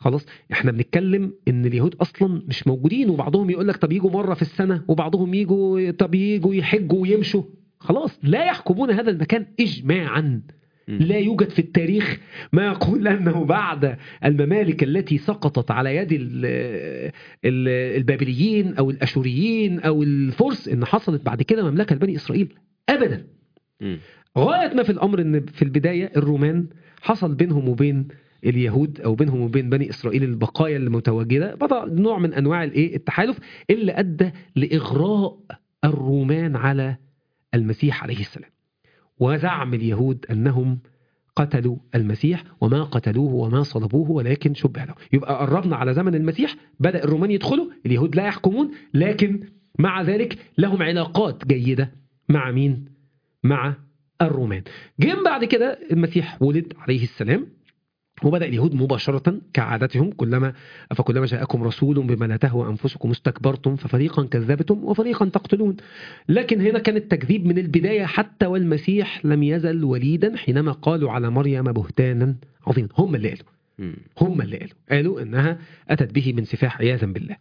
خلاص احنا بنتكلم ان اليهود اصلا مش موجودين وبعضهم يقول لك طب يجوا مره في السنه وبعضهم يجوا طب يجوا يحجوا ويمشوا خلاص لا يحكمون هذا المكان اجماعا لا يوجد في التاريخ ما يقول انه بعد الممالك التي سقطت على يد ال- ال- البابليين او الاشوريين او الفرس ان حصلت بعد كده مملكه لبني اسرائيل ابدا مم. غايه ما في الامر ان في البدايه الرومان حصل بينهم وبين اليهود او بينهم وبين بني اسرائيل البقايا اللي متواجده بدا نوع من انواع الايه التحالف اللي ادى لاغراء الرومان على المسيح عليه السلام وزعم اليهود انهم قتلوا المسيح وما قتلوه وما صلبوه ولكن شبه له يبقى قربنا على زمن المسيح بدا الرومان يدخلوا اليهود لا يحكمون لكن مع ذلك لهم علاقات جيده مع مين مع الرومان جيم بعد كده المسيح ولد عليه السلام وبدأ اليهود مباشرة كعادتهم كلما فكلما جاءكم رسول بما لا تهوى أنفسكم استكبرتم ففريقا كذبتم وفريقا تقتلون لكن هنا كان التكذيب من البداية حتى والمسيح لم يزل وليدا حينما قالوا على مريم بهتانا عظيما هم اللي قالوا مم. هم اللي قالوا قالوا انها اتت به من سفاح عياذا بالله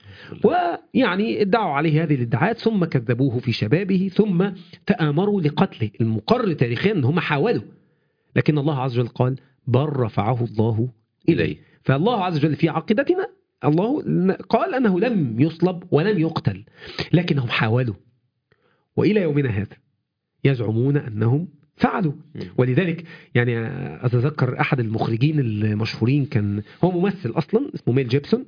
ويعني ادعوا عليه هذه الادعاءات ثم كذبوه في شبابه ثم تآمروا لقتله المقر تاريخيا ان هم حاولوا لكن الله عز وجل قال بل رفعه الله إليه إليه فالله عز وجل في عقيدتنا الله قال أنه لم يصلب ولم يقتل لكنهم حاولوا وإلى يومنا هذا يزعمون أنهم فعلوا مم. ولذلك يعني أتذكر أحد المخرجين المشهورين كان هو ممثل أصلا اسمه ميل جيبسون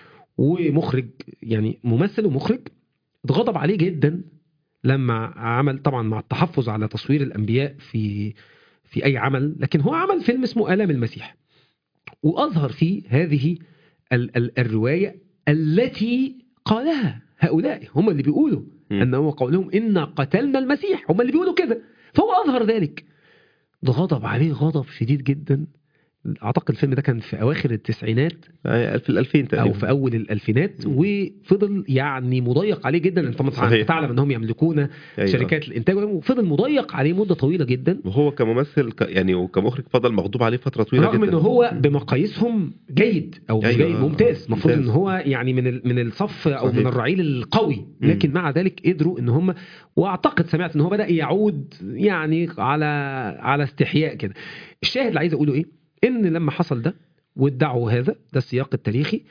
ومخرج يعني ممثل ومخرج اتغضب عليه جدا لما عمل طبعا مع التحفظ على تصوير الأنبياء في في أي عمل لكن هو عمل فيلم اسمه آلام المسيح وأظهر فيه هذه ال- ال- الرواية التي قالها هؤلاء هم اللي بيقولوا مم. أنه قولهم إنا قتلنا المسيح هم اللي بيقولوا كده فهو أظهر ذلك ده غضب عليه غضب شديد جدا أعتقد الفيلم ده كان في أواخر التسعينات آه، في الألفين تقريبا أو في أول الألفينات مم. وفضل يعني مضيق عليه جدا أنت طبعا صحيح. تعلم أنهم يملكون أيوة. شركات الإنتاج وفضل مضيق عليه مدة طويلة جدا وهو كممثل ك... يعني وكمخرج فضل مغضوب عليه فترة طويلة رغم جدا ان هو بمقاييسهم جيد او مش أيوة. جيد ممتاز المفروض ان ممتاز. هو يعني من ال- من الصف او صحيح. من الرعيل القوي لكن مم. مع ذلك قدروا ان هم واعتقد سمعت ان هو بدا يعود يعني على على استحياء كده الشاهد اللي عايز اقوله ايه ان لما حصل ده وادعوا هذا ده السياق التاريخي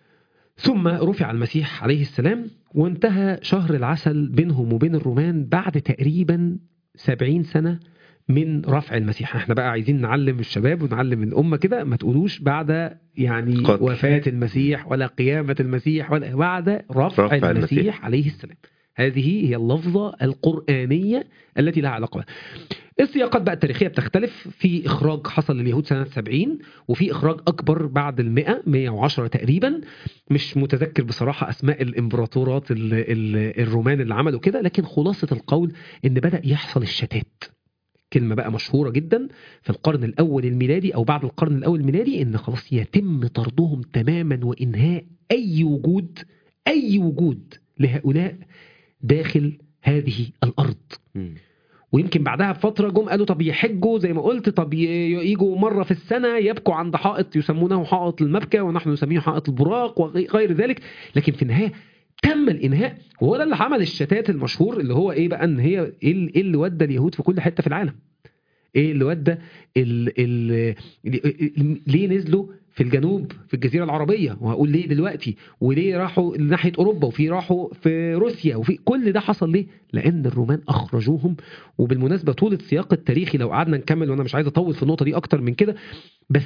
ثم رفع المسيح عليه السلام وانتهى شهر العسل بينهم وبين الرومان بعد تقريبا سبعين سنة من رفع المسيح احنا بقى عايزين نعلم الشباب ونعلم الأمة كده ما تقولوش بعد يعني قتل. وفاة المسيح ولا قيامة المسيح ولا بعد رفع, رفع رفع المسيح. المسيح عليه السلام هذه هي اللفظة القرآنية التي لها علاقة بها السياقات بقى التاريخية بتختلف في إخراج حصل لليهود سنة 70 وفي إخراج أكبر بعد المئة 110 تقريبا مش متذكر بصراحة أسماء الإمبراطورات ال ال الرومان اللي عملوا كده لكن خلاصة القول إن بدأ يحصل الشتات كلمة بقى مشهورة جدا في القرن الأول الميلادي أو بعد القرن الأول الميلادي إن خلاص يتم طردهم تماما وإنهاء أي وجود أي وجود لهؤلاء داخل هذه الأرض مم. ويمكن بعدها بفترة جم قالوا طب يحجوا زي ما قلت طب ي- يجوا مرة في السنة يبكوا عند حائط يسمونه حائط المبكى ونحن نسميه حائط البراق وغير ذلك لكن في النهاية تم الانهاء وهو ده اللي عمل الشتات المشهور اللي هو ايه بقى ان هي ايه اللي- إيه اللي ودى اليهود في كل حته في العالم ايه اللي ودى ال ال ال ليه نزلوا في الجنوب في الجزيره العربيه وهقول ليه دلوقتي وليه راحوا ناحيه اوروبا وفي راحوا في روسيا وفي كل ده حصل ليه لان الرومان اخرجوهم وبالمناسبه طول السياق التاريخي لو قعدنا نكمل وانا مش عايز اطول في النقطه دي اكتر من كده بس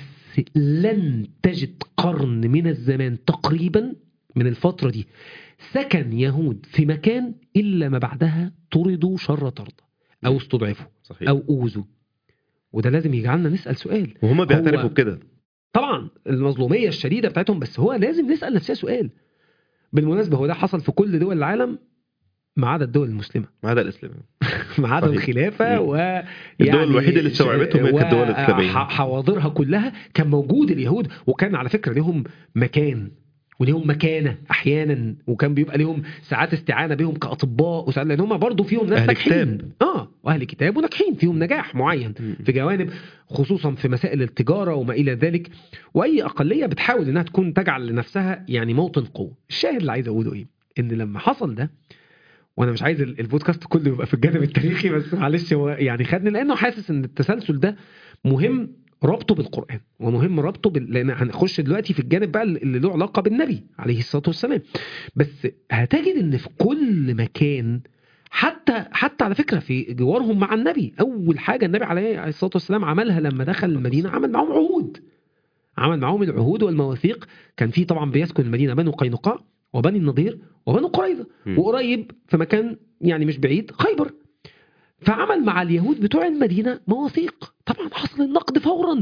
لن تجد قرن من الزمان تقريبا من الفتره دي سكن يهود في مكان الا ما بعدها طردوا شر طرد او استضعفوا صحيح او اوذوا وده لازم يجعلنا نسال سؤال وهم بيعترفوا هو- بكده طبعا المظلوميه الشديده بتاعتهم بس هو لازم نسال نفسنا سؤال بالمناسبه هو ده حصل في كل دول العالم ما عدا الدول المسلمه ما عدا الاسلام ما عدا صحيح. الخلافه مم. و الدول الوحيدة اللي استوعبتهم هي كانت الدول الإسلامية. وح- حواضرها كلها كان موجود اليهود وكان على فكره لهم مكان وليهم مكانه احيانا وكان بيبقى لهم ساعات استعانه بهم كاطباء وساعات لان هم برضه فيهم ناس أهل ناجحين كتاب. اه واهل كتاب وناجحين فيهم نجاح معين في جوانب خصوصا في مسائل التجاره وما الى ذلك واي اقليه بتحاول انها تكون تجعل لنفسها يعني موطن قوه الشاهد اللي عايز اقوله ايه ان لما حصل ده وانا مش عايز ال- البودكاست كله يبقى في الجانب التاريخي بس معلش هو يعني خدني لانه حاسس ان التسلسل ده مهم ربطه بالقران ومهم ربطه بال... لان هنخش دلوقتي في الجانب بقى اللي له علاقه بالنبي عليه الصلاه والسلام بس هتجد ان في كل مكان حتى حتى على فكره في جوارهم مع النبي اول حاجه النبي عليه الصلاه والسلام عملها لما دخل المدينه عمل معاهم عهود عمل معاهم العهود والمواثيق كان في طبعا بيسكن المدينه بنو قينقاع وبني النضير وبنو قريظه مم. وقريب في مكان يعني مش بعيد خيبر فعمل مع اليهود بتوع المدينه مواثيق طبعا حصل النقد فورا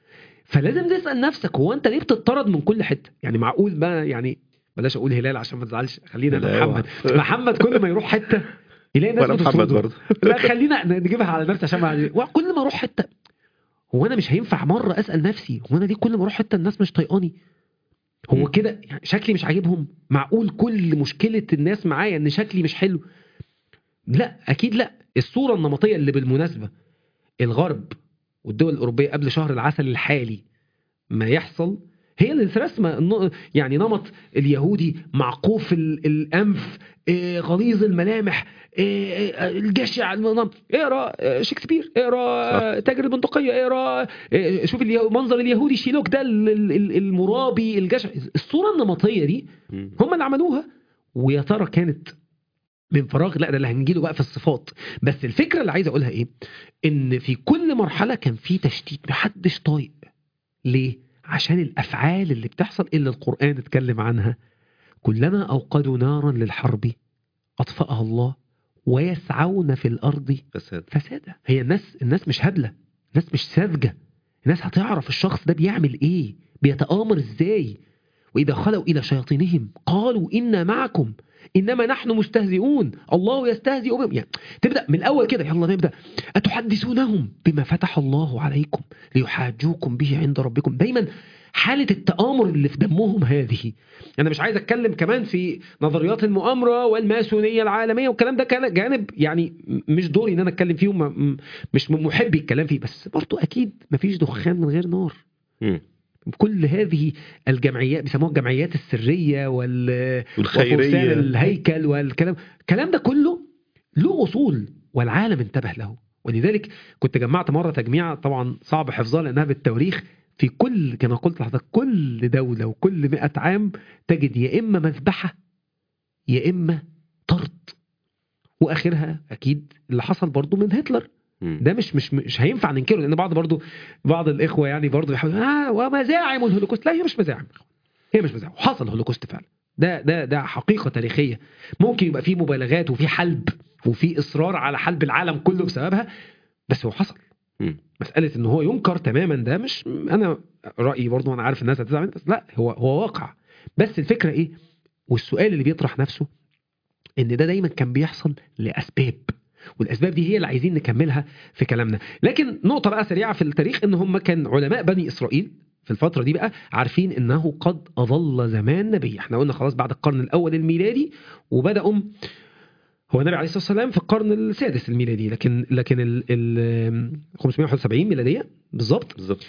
فلازم تسال نفسك هو انت ليه بتطرد من كل حته يعني معقول بقى يعني بلاش اقول هلال عشان ما تزعلش خلينا لا، انا محمد محمد كل ما يروح حته يلاقي الناس وانا محمد بتطرده برضه لا خلينا نجيبها على نفسي عشان ما كل ما اروح حته هو انا مش هينفع مره اسال نفسي هو انا ليه كل ما اروح حته الناس مش طايقاني هو مم. كده يعني شكلي مش عاجبهم معقول كل مشكله الناس معايا ان شكلي مش حلو لا اكيد لا الصوره النمطيه اللي بالمناسبه الغرب والدول الاوروبيه قبل شهر العسل الحالي ما يحصل هي اللي رسمه الن- يعني نمط اليهودي معقوف ال- الانف آه، غليظ الملامح آه، آه، الجشع النمط. اقرا آه، شكسبير اقرا آه، تاجر البندقيه اقرا آه، شوف اليه- منظر اليهودي شيلوك ده ال- ال- ال- المرابي الجشع الصوره النمطيه دي مم. هم اللي عملوها ويا ترى كانت من فراغ لا ده اللي هنجيله بقى في الصفات بس الفكره اللي عايز اقولها ايه ان في كل مرحله كان في تشتيت محدش طايق ليه عشان الافعال اللي بتحصل اللي القران اتكلم عنها كلما اوقدوا نارا للحرب اطفاها الله ويسعون في الارض فساد فسادا هي الناس الناس مش هبله الناس مش ساذجه الناس هتعرف الشخص ده بيعمل ايه بيتآمر ازاي واذا خلوا الى شياطينهم قالوا انا معكم انما نحن مستهزئون الله يستهزئ بهم يعني تبدا من الاول كده يلا نبدا اتحدثونهم بما فتح الله عليكم ليحاجوكم به عند ربكم دايما حاله التآمر اللي في دمهم هذه انا مش عايز اتكلم كمان في نظريات المؤامره والماسونيه العالميه والكلام ده كان جانب يعني مش دوري ان انا اتكلم فيه وما- مش من محبي الكلام فيه بس برضه اكيد مفيش دخان من غير نار مم. كل هذه الجمعيات بيسموها الجمعيات السريه وال وفرسان والخيريه الهيكل والكلام الكلام ده كله له اصول والعالم انتبه له ولذلك كنت جمعت مره تجميعه طبعا صعب حفظها لانها بالتواريخ في كل كما قلت لحضرتك كل دوله وكل مئة عام تجد يا اما مذبحه يا اما طرد واخرها اكيد اللي حصل برضو من هتلر مم. ده مش مش مش هينفع ننكره لان بعض برضو بعض الاخوه يعني برضو بيحاولوا اه ومزاعم الهولوكوست لا هي مش مزاعم هي مش مزاعم وحصل هولوكوست فعلا ده ده ده حقيقه تاريخيه ممكن يبقى في مبالغات وفي حلب وفي اصرار على حلب العالم كله بسببها بس هو حصل مم. مساله ان هو ينكر تماما ده مش انا رايي برضو انا عارف الناس هتزعل مني، بس لا هو هو واقع بس الفكره ايه والسؤال اللي بيطرح نفسه ان ده دايما كان بيحصل لاسباب والاسباب دي هي اللي عايزين نكملها في كلامنا لكن نقطه بقى سريعه في التاريخ ان هم كان علماء بني اسرائيل في الفتره دي بقى عارفين انه قد اظل زمان نبي احنا قلنا خلاص بعد القرن الاول الميلادي وبداوا هو النبي عليه الصلاه والسلام في القرن السادس الميلادي لكن لكن ال ال 571 ميلاديه بالظبط بالظبط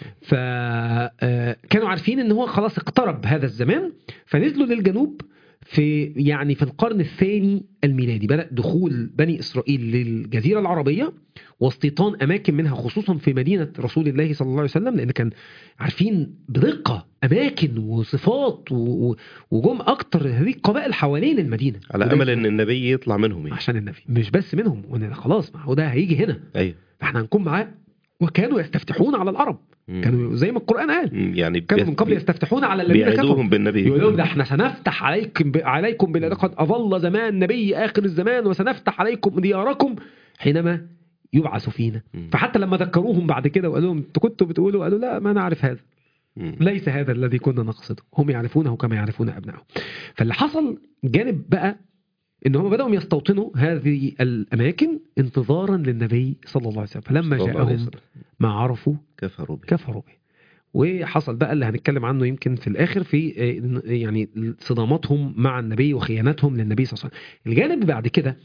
فكانوا عارفين ان هو خلاص اقترب هذا الزمان فنزلوا للجنوب في يعني في القرن الثاني الميلادي بدأ دخول بني إسرائيل للجزيرة العربية واستيطان أماكن منها خصوصا في مدينة رسول الله صلى الله عليه وسلم لأن كان عارفين بدقة أماكن وصفات و- و- وجم أكتر هذه القبائل حوالين المدينة على وده امل ان النبي يطلع منهم يعني عشان النبي مش بس منهم وإن خلاص ما هو ده هيجي هنا ايوه فاحنا هنكون معاه وكانوا يستفتحون على العرب مم. كانوا زي ما القرآن قال مم. يعني كانوا من قبل بي- يستفتحون على الذين كفروا بيعدوهم بالنبي يقول لهم ده احنا سنفتح عليكم عليكم بلاد قد اظل زمان نبي اخر الزمان وسنفتح عليكم دياركم حينما يبعث فينا مم. فحتى لما ذكروهم بعد كده وقالوا لهم انتوا كنتوا بتقولوا قالوا لا ما نعرف هذا مم. ليس هذا الذي كنا نقصده هم يعرفونه كما يعرفون ابنائهم فاللي حصل جانب بقى ان هم بداوا يستوطنوا هذه الاماكن انتظارا للنبي صلى الله عليه وسلم فلما صلى الله عليه جاءهم وسلم. ما عرفوا كفروا به كفروا به وحصل بقى اللي هنتكلم عنه يمكن في الاخر في آه، يعني صداماتهم مع النبي وخيانتهم للنبي صلى الله عليه وسلم الجانب بعد كده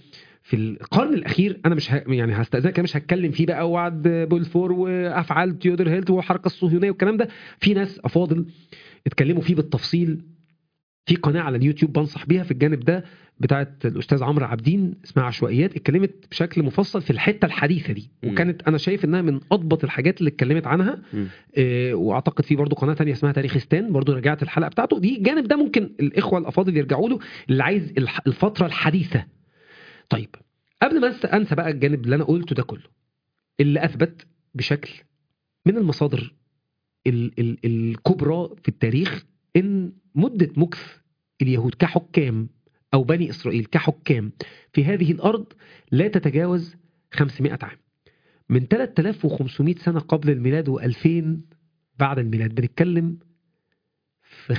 في القرن الاخير انا مش ه... يعني هستاذنك أنا مش هتكلم فيه بقى وعد بولفور وافعال تيودر هيلت والحركه الصهيونيه والكلام ده في ناس افاضل اتكلموا فيه بالتفصيل في قناه على اليوتيوب بنصح بيها في الجانب ده بتاعه الاستاذ عمرو عابدين اسمها عشوائيات اتكلمت بشكل مفصل في الحته الحديثه دي مم. وكانت انا شايف انها من اضبط الحاجات اللي اتكلمت عنها مم. إيه، واعتقد في برضه قناه تانية اسمها تاريخستان برضه رجعت الحلقه بتاعته دي الجانب ده ممكن الاخوه الافاضل يرجعوا له اللي عايز الح- الفتره الحديثه طيب قبل ما أنسى- انسى بقى الجانب اللي انا قلته ده كله اللي اثبت بشكل من المصادر ال ال الكبرى في التاريخ ان مده مكث اليهود كحكام او بني اسرائيل كحكام في هذه الارض لا تتجاوز 500 عام من 3500 سنه قبل الميلاد و2000 بعد الميلاد بنتكلم في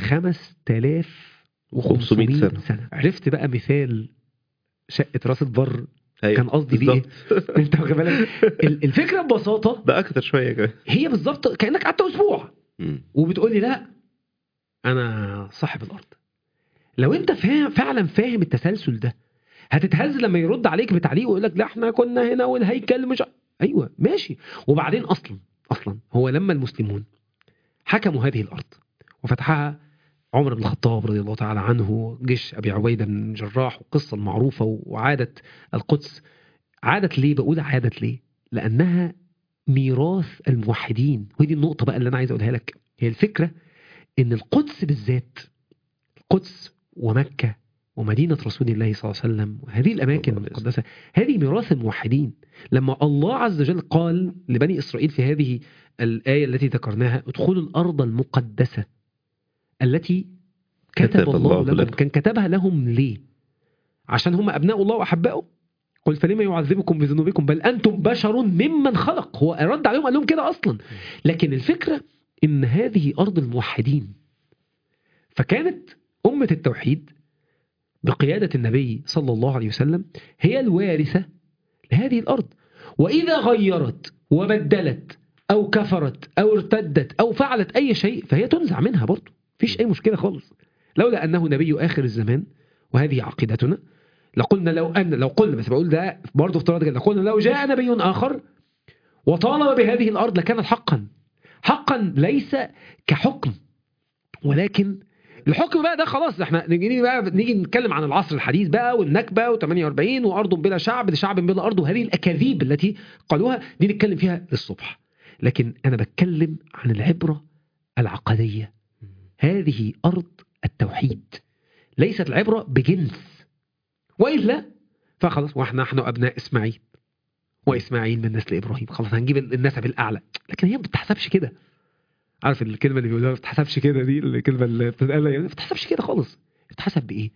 5500 500 سنة. سنة. عرفت بقى مثال شقة راس البر أيوة. كان قصدي بيه ايه بالظبط. انت واخد بالك ال- الفكره ببساطه ده اكتر شويه كمان هي بالظبط كانك قعدت اسبوع مم. وبتقول لي لا انا صاحب الارض لو انت فاهم فعلا فاهم التسلسل ده هتتهز لما يرد عليك بتعليق ويقول لك لا احنا كنا هنا والهيكل مش ايوه ماشي وبعدين اصلا اصلا هو لما المسلمون حكموا هذه الارض وفتحها عمر بن الخطاب رضي الله تعالى عنه جيش ابي عبيده بن الجراح والقصه المعروفه وعادت القدس عادت ليه بقول عادت ليه لانها ميراث الموحدين ودي النقطه بقى اللي انا عايز اقولها لك هي الفكره ان القدس بالذات القدس ومكه ومدينه رسول الله صلى الله عليه وسلم وهذه الاماكن الله عليه وسلم. المقدسه هذه ميراث الموحدين لما الله عز وجل قال لبني اسرائيل في هذه الايه التي ذكرناها ادخلوا الارض المقدسه التي كتب, كتب الله, الله لكم لكم. كان كتبها لهم ليه عشان هم ابناء الله واحبائه قل فلما يعذبكم بذنوبكم بل انتم بشر ممن خلق هو رد عليهم قال لهم كده اصلا لكن الفكره ان هذه ارض الموحدين فكانت امه التوحيد بقياده النبي صلى الله عليه وسلم هي الوارثه لهذه الارض واذا غيرت وبدلت او كفرت او ارتدت او فعلت اي شيء فهي تنزع منها برضه مفيش اي مشكله خالص لولا انه نبي اخر الزمان وهذه عقيدتنا لقلنا لو ان لو قلنا بس بقول ده برضه افتراض كده لقلنا لو جاء نبي اخر وطالب بهذه الارض لكانت حقا حقا ليس كحكم ولكن الحكم بقى ده خلاص احنا نيجي بقى نيجي نتكلم عن العصر الحديث بقى والنكبه و48 وارض بلا شعب لشعب بلا ارض وهذه الاكاذيب التي قالوها دي نتكلم فيها للصبح لكن انا بتكلم عن العبره العقديه هذه ارض التوحيد ليست العبره بجنس والا فخلاص واحنا نحن ابناء اسماعيل واسماعيل من نسل ابراهيم خلاص هنجيب النسب الاعلى لكن هي ما بتتحسبش كده عارف الكلمه اللي بيقولوها ما بتتحسبش كده دي الكلمه اللي بتتقال يعني ما بتتحسبش كده خالص بتتحسب بايه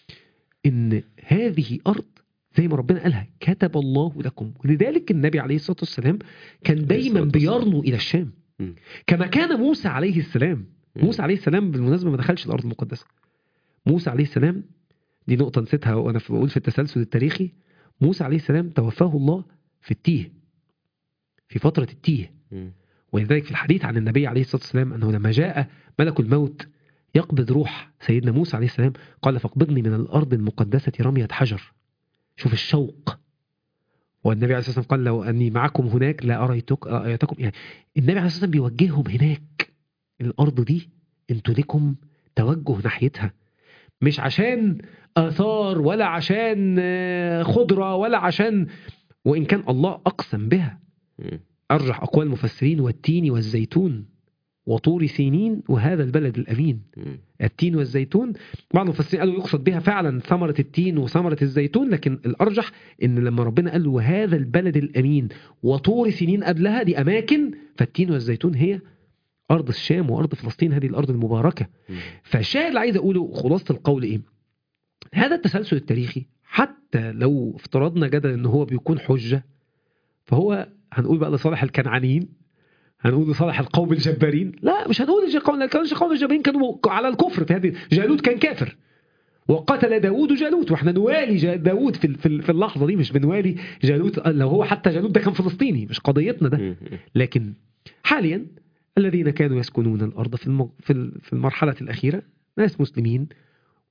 ان هذه ارض زي ما ربنا قالها كتب الله لكم ولذلك النبي عليه الصلاه والسلام كان دايما الصلاة والسلام. بيرنو الى الشام مم. كما كان موسى عليه السلام مم. موسى عليه السلام بالمناسبه ما دخلش الارض المقدسه موسى عليه السلام دي نقطه نسيتها وانا في- بقول في التسلسل التاريخي موسى عليه السلام توفاه الله في التيه في فتره التيه مم. ولذلك في الحديث عن النبي عليه الصلاه والسلام انه لما جاء ملك الموت يقبض روح سيدنا موسى عليه السلام قال فاقبضني من الارض المقدسه رميه حجر شوف الشوق والنبي عليه الصلاه والسلام قال لو اني معكم هناك لا اريتك ايتكم يعني النبي عليه الصلاه والسلام بيوجههم هناك الارض دي انتوا لكم توجه ناحيتها مش عشان اثار ولا عشان آه، خضره ولا عشان وان كان الله اقسم بها مم. أرجح أقوال المفسرين والتين والزيتون وطور سينين وهذا البلد الأمين مم. التين والزيتون بعض المفسرين قالوا يقصد بها فعلا ثمرة التين وثمرة الزيتون لكن الأرجح إن لما ربنا قال له وهذا البلد الأمين وطور سنين قبلها دي أماكن فالتين والزيتون هي أرض الشام وأرض فلسطين هذه الأرض المباركة مم. فالشاهد اللي عايز أقوله خلاصة القول إيه هذا التسلسل التاريخي حتى لو افترضنا جدلا إن هو بيكون حجة فهو هنقول بقى لصالح الكنعانيين هنقول لصالح القوم الجبارين لا مش هنقول لصالح القوم كانش القوم الجبارين كانوا على الكفر في هذه جالوت كان كافر وقتل داوود جالوت واحنا نوالي جا- داوود في ال- في ال- في اللحظه دي مش بنوالي جالوت لو هو حتى جالوت ده كان فلسطيني مش قضيتنا ده مم. لكن حاليا الذين كانوا يسكنون الارض في الم- في ال- في المرحله الاخيره ناس مسلمين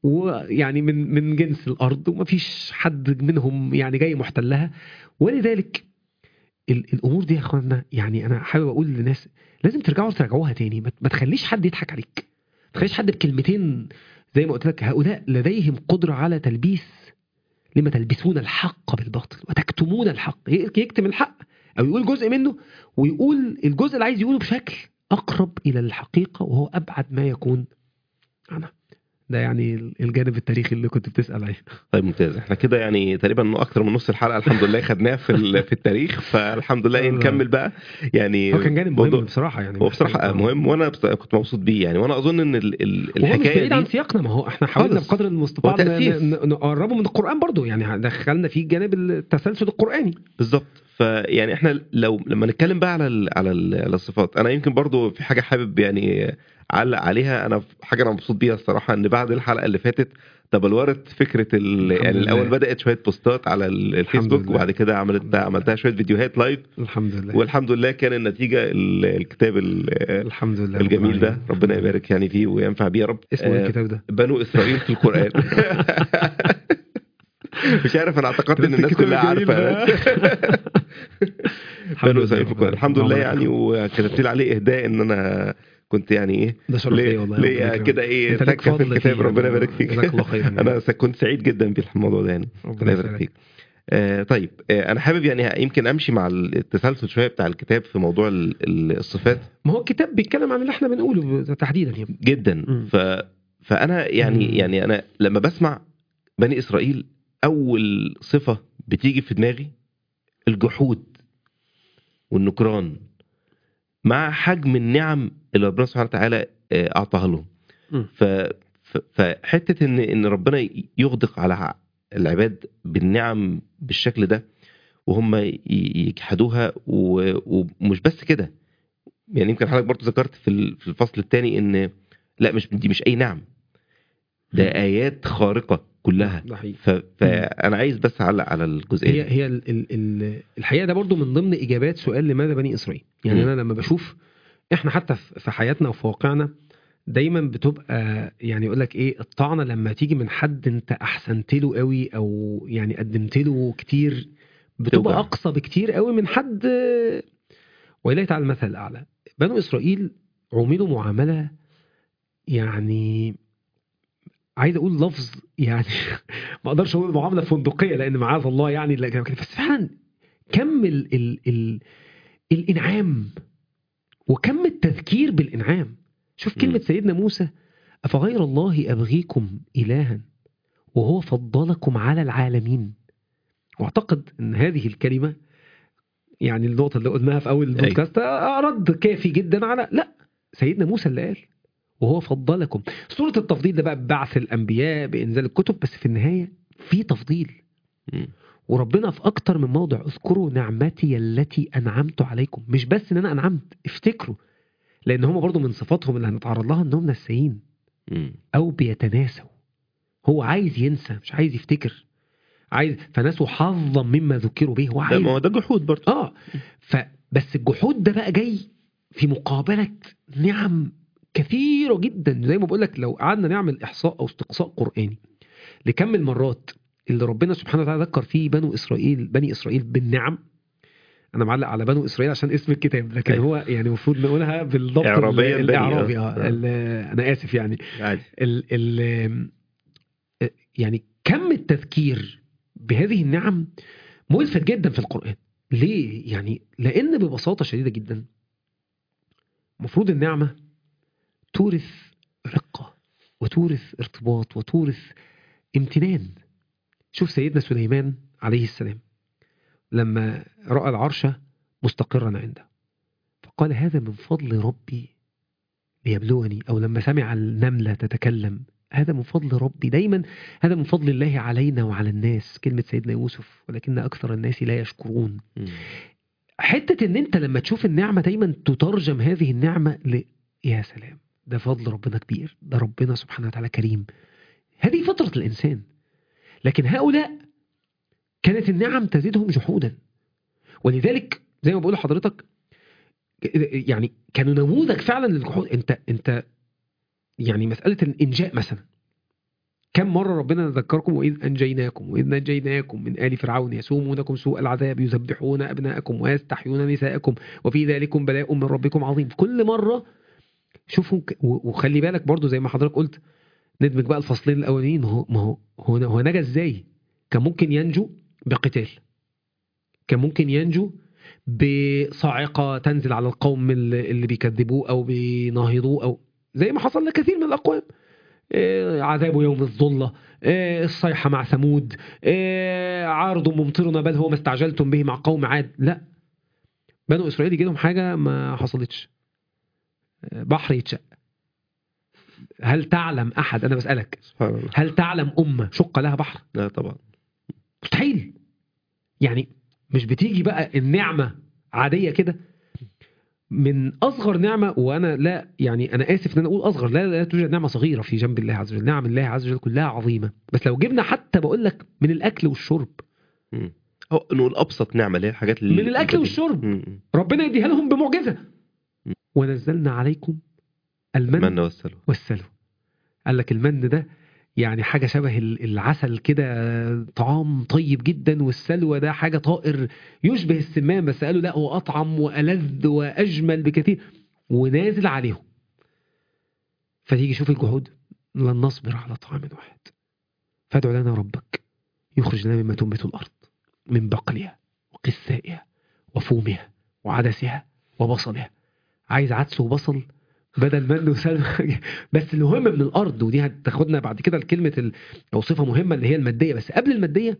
ويعني من من جنس الارض ومفيش حد منهم يعني جاي محتلها ولذلك ال- الامور دي يا اخوانا يعني انا حابب اقول للناس لازم ترجعوا تراجعوها تاني ما ما تخليش حد يضحك عليك ما تخليش حد بكلمتين زي ما قلت لك هؤلاء لديهم قدره على تلبيس لما تلبسون الحق بالباطل وتكتمون الحق يكتم الحق او يقول جزء منه ويقول الجزء اللي عايز يقوله بشكل اقرب الى الحقيقه وهو ابعد ما يكون عنها ده يعني الجانب التاريخي اللي كنت بتسال عليه طيب ممتاز احنا كده يعني تقريبا اكتر من نص الحلقه الحمد لله خدناها في ال- في التاريخ فالحمد لله إيه، نكمل بقى يعني هو كان جانب موضوع- مهم بصراحه يعني هو بصراحه مهم وانا بص- كنت مبسوط بيه يعني وانا اظن ان ال- ال- وهو مش الحكايه بعيد عن دي سياقنا ما هو احنا حاولنا خالص. بقدر المستطاع هو تأسيس. ن- ن- نقربه من القران برضو يعني دخلنا فيه جانب التسلسل القراني بالظبط فيعني احنا لو لما نتكلم بقى على ال على ال على الصفات انا يمكن برضو في حاجه حابب يعني اعلق عليها انا في حاجه انا مبسوط بيها الصراحه ان بعد الحلقه اللي فاتت تبلورت فكره ال الحمد يعني لله. الاول بدات شويه بوستات على ال- الفيسبوك لله. وبعد كده عملت عملتها شويه فيديوهات لايف الحمد لله والحمد لله كان النتيجه ال- الكتاب ال- الحمد لله رب الجميل ده العالمين. ربنا يبارك يعني فيه وينفع بيه يا رب اسمه ايه آه، الكتاب ده بنو اسرائيل في القران مش عارف انا اعتقدت ان بس الناس الكتاب كلها الجميل عارفه الحمد بنو لله اسرائيل في القران الحمد لله ربنا يعني يكرمك. وكتبت لي عليه اهداء ان انا كنت يعني ايه ده شرف ليا ليا والله ربنا ليا يكرمك. كده ايه انت ليك تكه في فضل الكتاب فيه. ربنا يبارك فيك جزاك الله خيرا انا س- كنت سعيد جدا بالموضوع ده يعني ربنا يبارك فيك آه طيب آه انا حابب يعني يمكن امشي مع التسلسل شويه بتاع الكتاب في موضوع ال- ال- الصفات ما هو الكتاب بيتكلم عن اللي احنا بنقوله تحديدا يعني جدا مم. ف فانا يعني مم. يعني انا لما بسمع بني اسرائيل اول صفه بتيجي في دماغي الجحود والنكران مع حجم النعم اللي ربنا سبحانه وتعالى آه، اعطاها لهم مم. ف ف- فحته ان ان ربنا يغدق على العباد بالنعم بالشكل ده وهم ي- يجحدوها و- ومش بس كده يعني يمكن حضرتك برضه ذكرت في ال- في الفصل الثاني ان لا مش دي مش اي نعم ده ايات خارقه كلها ده حقيقي ف... فانا عايز بس اعلق على الجزئيه هي دي. هي ال ال ال الحقيقه ده برضو من ضمن اجابات سؤال لماذا بني اسرائيل يعني مم. انا لما بشوف احنا حتى في في حياتنا وفي واقعنا دايما بتبقى يعني يقول لك ايه الطعنه لما تيجي من حد انت احسنت له قوي او يعني قدمت له كتير بتبقى توجع. اقصى بكتير قوي من حد ولله تعالى المثل الاعلى بنو اسرائيل عوملوا معامله يعني عايز اقول لفظ يعني ما اقدرش اقول معامله فندقيه لان معاذ الله يعني لكن بس فعلا كم ال ال ال الانعام وكم التذكير بالانعام شوف كلمه مم. سيدنا موسى افغير الله ابغيكم الها وهو فضلكم على العالمين واعتقد ان هذه الكلمه يعني النقطه اللي قلناها في اول البودكاست رد كافي جدا على لا سيدنا موسى اللي قال وهو فضلكم صورة التفضيل ده بقى ببعث الأنبياء بإنزال الكتب بس في النهاية في تفضيل مم. وربنا في أكتر من موضع اذكروا نعمتي التي أنعمت عليكم مش بس إن أنا أنعمت افتكروا لأن هم برضو من صفاتهم اللي هنتعرض لها إنهم نسيين مم. أو بيتناسوا هو عايز ينسى مش عايز يفتكر عايز فنسوا حظا مما ذكروا به هو ده عايز ما هو ده جحود برضه اه فبس الجحود ده بقى جاي في مقابله نعم كثيره جدا زي ما بقول لك لو قعدنا نعمل احصاء او استقصاء قراني لكم المرات اللي ربنا سبحانه وتعالى ذكر فيه بنو اسرائيل بني اسرائيل بالنعم انا معلق على بنو اسرائيل عشان اسم الكتاب لكن أيوة. هو يعني المفروض نقولها بالضبط إعرابياً ال- بني، الاعرابي آه. اه ال- انا اسف يعني عادي ال ال يعني كم التذكير بهذه النعم ملفت جدا في القرآن ليه؟ يعني لأن ببساطة شديدة جدا المفروض النعمة تورث رقة وتورث ارتباط وتورث امتنان شوف سيدنا سليمان عليه السلام لما رأى العرش مستقرا عنده فقال هذا من فضل ربي ليبلوني أو لما سمع النملة تتكلم هذا من فضل ربي دايما هذا من فضل الله علينا وعلى الناس كلمة سيدنا يوسف ولكن أكثر الناس لا يشكرون مم. حتة ان انت لما تشوف النعمة دايما تترجم هذه النعمة ل يا سلام ده فضل ربنا كبير ده ربنا سبحانه وتعالى كريم هذه فطرة الإنسان لكن هؤلاء كانت النعم تزيدهم جحودا ولذلك زي ما بقول لحضرتك يعني كانوا نموذج فعلا للجحود انت انت يعني مسألة الإنجاء مثلا كم مرة ربنا ذكركم وإذ أنجيناكم وإذ نجيناكم من آل فرعون يسومونكم سوء العذاب يذبحون أبناءكم ويستحيون نساءكم وفي ذلكم بلاء من ربكم عظيم كل مرة شوفوا ك- و- وخلي بالك برضو زي ما حضرتك قلت ندمج بقى الفصلين الأولانيين ما هو ما هو هو هو نجا إزاي؟ كان ممكن ينجو بقتال كان ممكن ينجو بصاعقة تنزل على القوم اللي اللي بيكذبوه أو بيناهضوه أو زي ما حصل لكثير من الأقوام آه، عذاب يوم الظلة آه، الصيحة مع ثمود آه، عارض ممطرنا بل هو ما استعجلتم به مع قوم عاد لا بنو إسرائيل يجي لهم حاجة ما حصلتش آه، بحر يتشق هل تعلم أحد أنا بسألك سبحان الله هل تعلم أمة شق لها بحر لا طبعا مستحيل يعني مش بتيجي بقى النعمة عادية كده من أصغر نعمة وأنا لا يعني أنا آسف إن أنا أقول أصغر لا لا توجد نعمة صغيرة في جنب الله عز وجل نعم الله عز وجل كلها عظيمة بس لو جبنا حتى بقول لك من الأكل والشرب مم. هو نقول ابسط نعمه اللي هي الحاجات اللي من الأكل والشرب مم. ربنا يديها لهم بمعجزة م. ونزلنا عليكم المن من والسلوى والسلوى قال لك المن ده يعني حاجة شبه ال- العسل كده طعام طيب جدا والسلوى ده حاجة طائر يشبه السمان بس قالوا لا هو أطعم وألذ وأجمل بكثير ونازل عليهم فتيجي شوف الجهود لن نصبر على طعام واحد فادع لنا ربك يخرج لنا مما تنبت الأرض من بقلها وقثائها وفومها وعدسها وبصلها عايز عدس وبصل بدل من وسلوى بس المهم من الارض ودي هتاخدنا بعد كده لكلمه ال... او صفه مهمه اللي هي الماديه بس قبل الماديه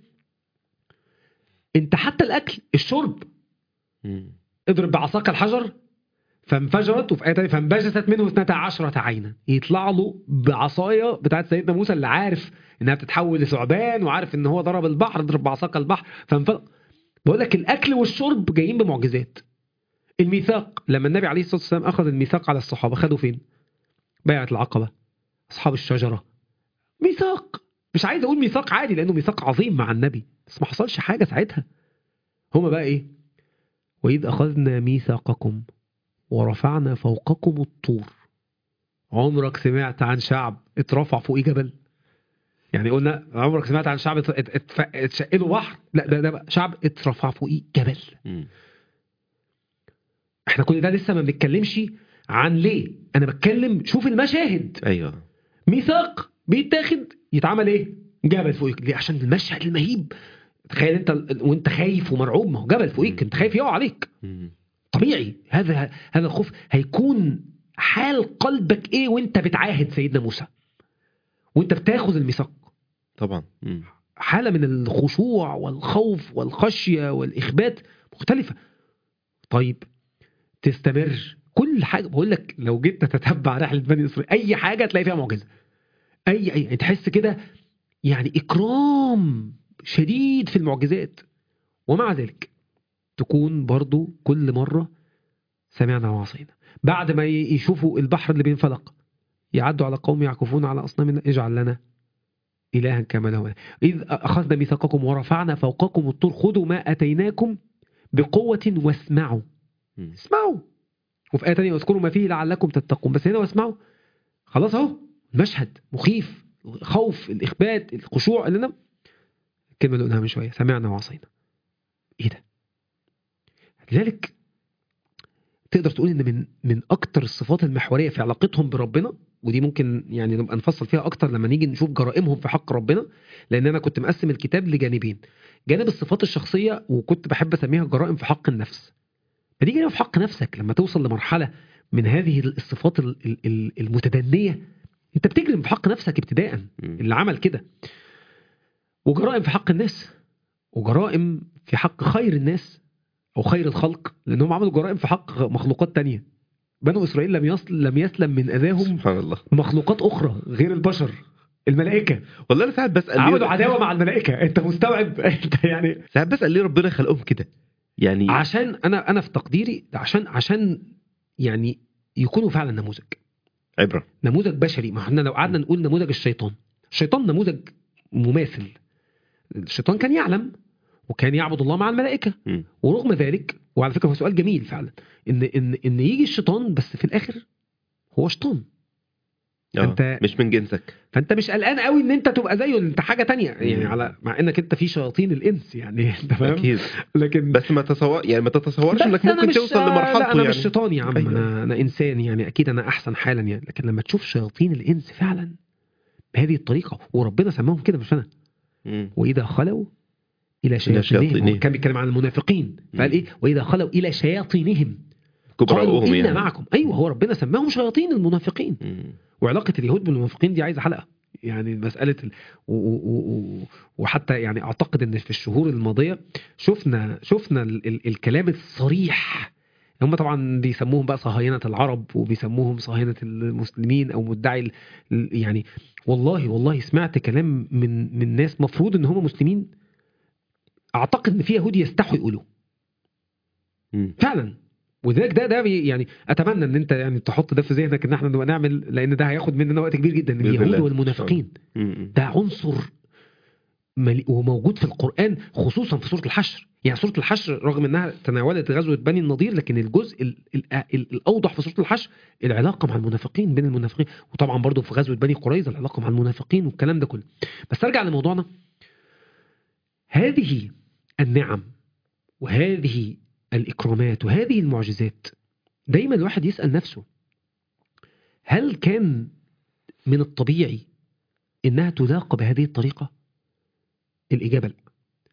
انت حتى الاكل الشرب مم. اضرب بعصاك الحجر فانفجرت وفي ايه تانية فانبجست منه اثنتا عشرة عينا يطلع له بعصايه بتاعت سيدنا موسى اللي عارف انها بتتحول لثعبان وعارف ان هو ضرب البحر اضرب بعصاك البحر فانفجر بقول لك الاكل والشرب جايين بمعجزات الميثاق لما النبي عليه الصلاه والسلام اخذ الميثاق على الصحابه خدوا فين؟ بيعه العقبه اصحاب الشجره ميثاق مش عايز اقول ميثاق عادي لانه ميثاق عظيم مع النبي بس ما حصلش حاجه ساعتها هما بقى ايه؟ واذ اخذنا ميثاقكم ورفعنا فوقكم الطور عمرك سمعت عن شعب اترفع فوقيه جبل؟ يعني قلنا عمرك سمعت عن شعب ات- ات- اتف- اتشق له بحر؟ لا ده ده بقى شعب اترفع فوقيه جبل مم. احنا كل ده لسه ما بنتكلمش عن ليه انا بتكلم شوف المشاهد ايوه ميثاق بيتاخد يتعمل ايه جبل فوقك ليه عشان المشهد المهيب تخيل انت ال- وانت خايف ومرعوب ما هو جبل فوقك انت خايف يقع عليك مم. طبيعي هذا هذا الخوف هيكون حال قلبك ايه وانت بتعاهد سيدنا موسى وانت بتاخذ الميثاق طبعا مم. حالة من الخشوع والخوف والخشية والإخبات مختلفة طيب تستمر كل حاجة بقول لك لو جيت تتتبع رحلة بني إسرائيل أي حاجة تلاقي فيها معجزة أي أي تحس كده يعني إكرام شديد في المعجزات ومع ذلك تكون برضو كل مرة سمعنا وعصينا بعد ما ي- يشوفوا البحر اللي بينفلق يعدوا على قوم يعكفون على أصنامنا اجعل لنا إلها كما له إله. إذ أخذنا ميثاقكم ورفعنا فوقكم الطور خذوا ما أتيناكم بقوة واسمعوا مم. اسمعوا وفي آية تانية واذكروا ما فيه لعلكم تتقون بس هنا واسمعوا خلاص أهو المشهد مخيف خوف الإخبات الخشوع اللي أنا الكلمة اللي قلناها من شوية سمعنا وعصينا إيه ده لذلك تقدر تقول ان من من اكتر الصفات المحوريه في علاقتهم بربنا ودي ممكن يعني نبقى نفصل فيها اكتر لما نيجي نشوف جرائمهم في حق ربنا لان انا كنت مقسم الكتاب لجانبين جانب الصفات الشخصيه وكنت بحب اسميها جرائم في حق النفس فدي جانب في حق نفسك لما توصل لمرحله من هذه الصفات ال- ال- ال- المتدنيه انت بتجرم في حق نفسك ابتداء مم. اللي عمل كده وجرائم في حق الناس وجرائم في حق خير الناس او خير الخلق لانهم عملوا جرائم في حق مخلوقات تانية بنو اسرائيل لم يصل لم يسلم من اذاهم سبحان الله مخلوقات اخرى غير البشر الملائكه والله انا ساعات بسال عملوا ليه عداوه مع الملائكه انت مستوعب انت يعني ساعات بسال ليه ربنا خلقهم كده يعني عشان انا انا في تقديري عشان عشان يعني يكونوا فعلا نموذج عبره نموذج بشري ما احنا لو قعدنا نقول نموذج الشيطان الشيطان نموذج مماثل الشيطان كان يعلم وكان يعبد الله مع الملائكه مم. ورغم ذلك وعلى فكره هو سؤال جميل فعلا ان ان ان يجي الشيطان بس في الاخر هو شيطان آه، أنت- مش من جنسك فانت مش قلقان قوي ان انت تبقى زيه انت حاجه تانية يعني مم. على مع انك انت في شياطين الانس يعني انت فاهم اكيد لكن بس ما تصور يعني ما تتصورش بس انك أنا ممكن مش- توصل آه، لا لمرحلته انا يعني مش شيطان يا عم أيوة. انا انا انسان يعني اكيد انا احسن حالا يعني لكن لما تشوف شياطين الانس فعلا بهذه الطريقه وربنا سماهم كده مش انا مم. واذا خلوا الى شياطينهم شياطينهم. هو كان بيتكلم عن المنافقين فقال مم. ايه واذا خلوا الى شياطينهم قالوا كبراؤهم إنا يعني معكم أيوة هو ربنا سماهم شياطين المنافقين مم. وعلاقة اليهود بالمنافقين دي عايزة حلقة يعني مسألة ال... و... و... و... وحتى يعني أعتقد إن في الشهور الماضية شفنا شفنا ال... ال... الكلام الصريح هم طبعا بيسموهم بقى صهاينة العرب وبيسموهم صهاينة المسلمين أو مدعي ال... ال- يعني والله والله سمعت كلام من من ناس مفروض إن هم مسلمين أعتقد إن في يهود يستحوا يقولوا مم. فعلا وذلك ده ده بي يعني اتمنى ان انت يعني تحط ده في ذهنك ان احنا نبقى نعمل لان ده هياخد مننا وقت كبير جدا بإذن اليهود الله. والمنافقين مم. ده عنصر ملي- وموجود في القران خصوصا في سوره الحشر يعني سوره الحشر رغم انها تناولت غزوه بني النضير لكن الجزء ال ال ال الاوضح في سوره الحشر العلاقه مع المنافقين بين المنافقين وطبعا برضو في غزوه بني قريظه العلاقه مع المنافقين والكلام ده كله بس ارجع لموضوعنا هذه النعم وهذه الإكرامات وهذه المعجزات دايما الواحد يسأل نفسه هل كان من الطبيعي إنها تلاقى بهذه الطريقة الإجابة لا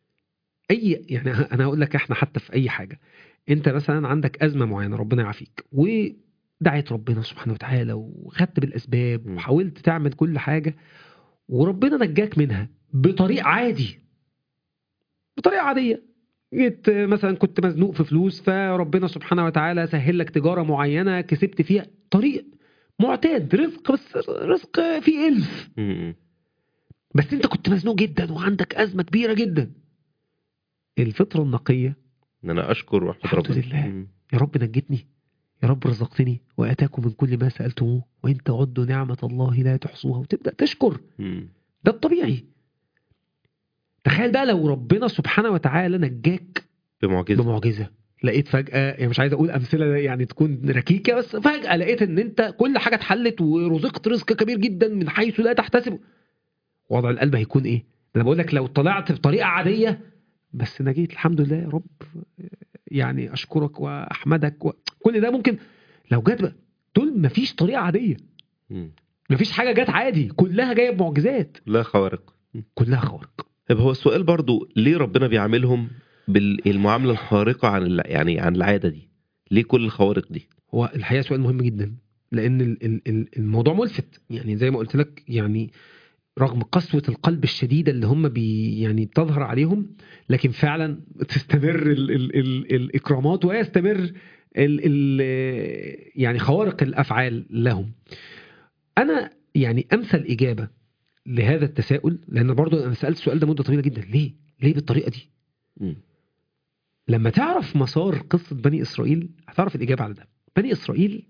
أي يعني أنا هقول لك إحنا حتى في أي حاجة أنت مثلا عندك أزمة معينة ربنا يعافيك ودعيت ربنا سبحانه وتعالى وخدت بالأسباب م. وحاولت تعمل كل حاجة وربنا نجاك منها بطريق عادي بطريقة عادية جيت مثلا كنت مزنوق في فلوس فربنا سبحانه وتعالى سهل لك تجارة معينة كسبت فيها طريق معتاد رزق بس رزق فيه ألف مم. بس انت كنت مزنوق جدا وعندك أزمة كبيرة جدا الفطرة النقية ان انا اشكر واحمد الحمد ربنا لله. مم. يا رب نجتني يا رب رزقتني وآتاكم من كل ما سألتموه وإن تعدوا نعمة الله لا تحصوها وتبدأ تشكر مم. ده الطبيعي تخيل بقى لو ربنا سبحانه وتعالى نجاك بمعجزه بمعجزه لقيت فجاه يعني مش عايز اقول امثله يعني تكون ركيكه بس فجاه لقيت ان انت كل حاجه اتحلت ورزقت رزق كبير جدا من حيث لا تحتسب وضع القلب هيكون ايه انا بقول لك لو طلعت بطريقه عاديه بس نجيت الحمد لله يا رب يعني اشكرك واحمدك و... كل ده ممكن لو جت بقى دول مفيش طريقه عاديه مم. مفيش حاجه جت عادي كلها جايه بمعجزات لا خوارق كلها خوارق طب هو السؤال برضو ليه ربنا بيعاملهم بالمعامله الخارقه عن ال- يعني عن العاده دي ليه كل الخوارق دي هو الحقيقه سؤال مهم جدا لان ال- ال- ال- الموضوع ملفت يعني زي ما قلت لك يعني رغم قسوه القلب الشديده اللي هم بي يعني بتظهر عليهم لكن فعلا تستمر ال ال ال الاكرامات ويستمر ال ال يعني خوارق الافعال لهم. انا يعني امثل اجابه لهذا التساؤل لان برضو انا سالت السؤال ده مده طويله جدا ليه؟ ليه بالطريقه دي؟ مم. لما تعرف مسار قصة بني إسرائيل هتعرف الإجابة على ده بني إسرائيل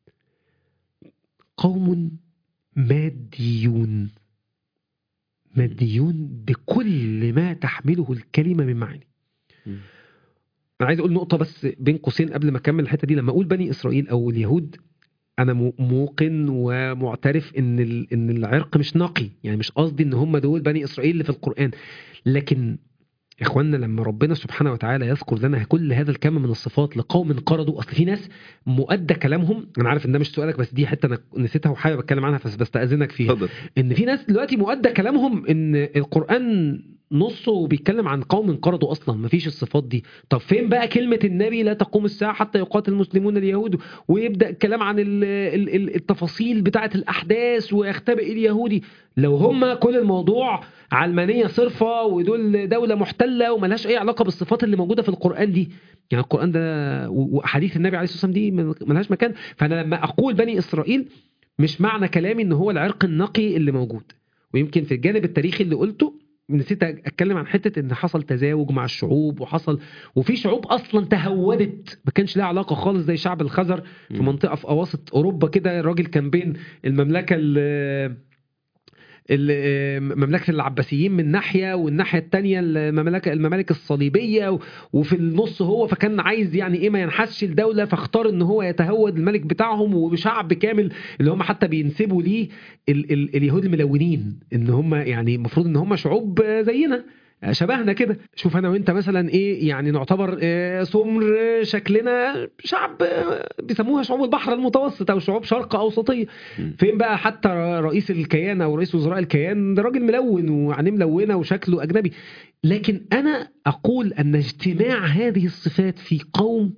قوم ماديون ماديون بكل ما تحمله الكلمة من معاني مم. أنا عايز أقول نقطة بس بين قوسين قبل ما أكمل الحتة دي لما أقول بني إسرائيل أو اليهود أنا مو- موقن ومعترف إن ال- إن العرق مش نقي يعني مش قصدي إن هم دول بني إسرائيل اللي في القرآن لكن اخواننا لما ربنا سبحانه وتعالى يذكر لنا كل هذا الكم من الصفات لقوم قرضوا اصل في ناس مؤدى كلامهم انا عارف ان ده مش سؤالك بس دي حته انا نسيتها وحابب اتكلم عنها بس بستاذنك فيها اتفضل ان في ناس دلوقتي مؤدى كلامهم ان القران نصه بيتكلم عن قوم قرضوا اصلا مفيش الصفات دي طب فين بقى كلمه النبي لا تقوم الساعه حتى يقاتل المسلمون اليهود ويبدا الكلام عن ال- ال- ال- التفاصيل بتاعه الاحداث ويختبئ اليهودي لو هم كل الموضوع علمانيه صرفه ودول دوله محتله وملهاش اي علاقه بالصفات اللي موجوده في القران دي يعني القران ده و- واحاديث النبي عليه الصلاه والسلام دي ملهاش مكان فانا لما اقول بني اسرائيل مش معنى كلامي ان هو العرق النقي اللي موجود ويمكن في الجانب التاريخي اللي قلته نسيت اتكلم عن حته ان حصل تزاوج مع الشعوب وحصل وفي شعوب اصلا تهودت ما كانش لها علاقه خالص زي شعب الخزر في مم. منطقه في اواسط اوروبا كده الراجل كان بين المملكه ال- ال- آه، مملكه العباسيين من ناحيه والناحيه الثانيه المملكه الممالك الصليبيه و- وفي النص هو فكان عايز يعني ايه ما ينحسش الدوله فاختار ان هو يتهود الملك بتاعهم وشعب كامل اللي هم حتى بينسبوا ليه ال ال اليهود الملونين ان هم يعني المفروض ان هم شعوب آه، زينا شبهنا كده شوف انا وانت مثلا ايه يعني نعتبر آه، سمر آه، شكلنا شعب آه، بيسموها شعوب البحر المتوسط او شعوب شرق اوسطيه مم. فين بقى حتى رئيس الكيان او رئيس وزراء الكيان ده راجل ملون وعينيه ملونه وشكله اجنبي لكن انا اقول ان اجتماع هذه الصفات في قوم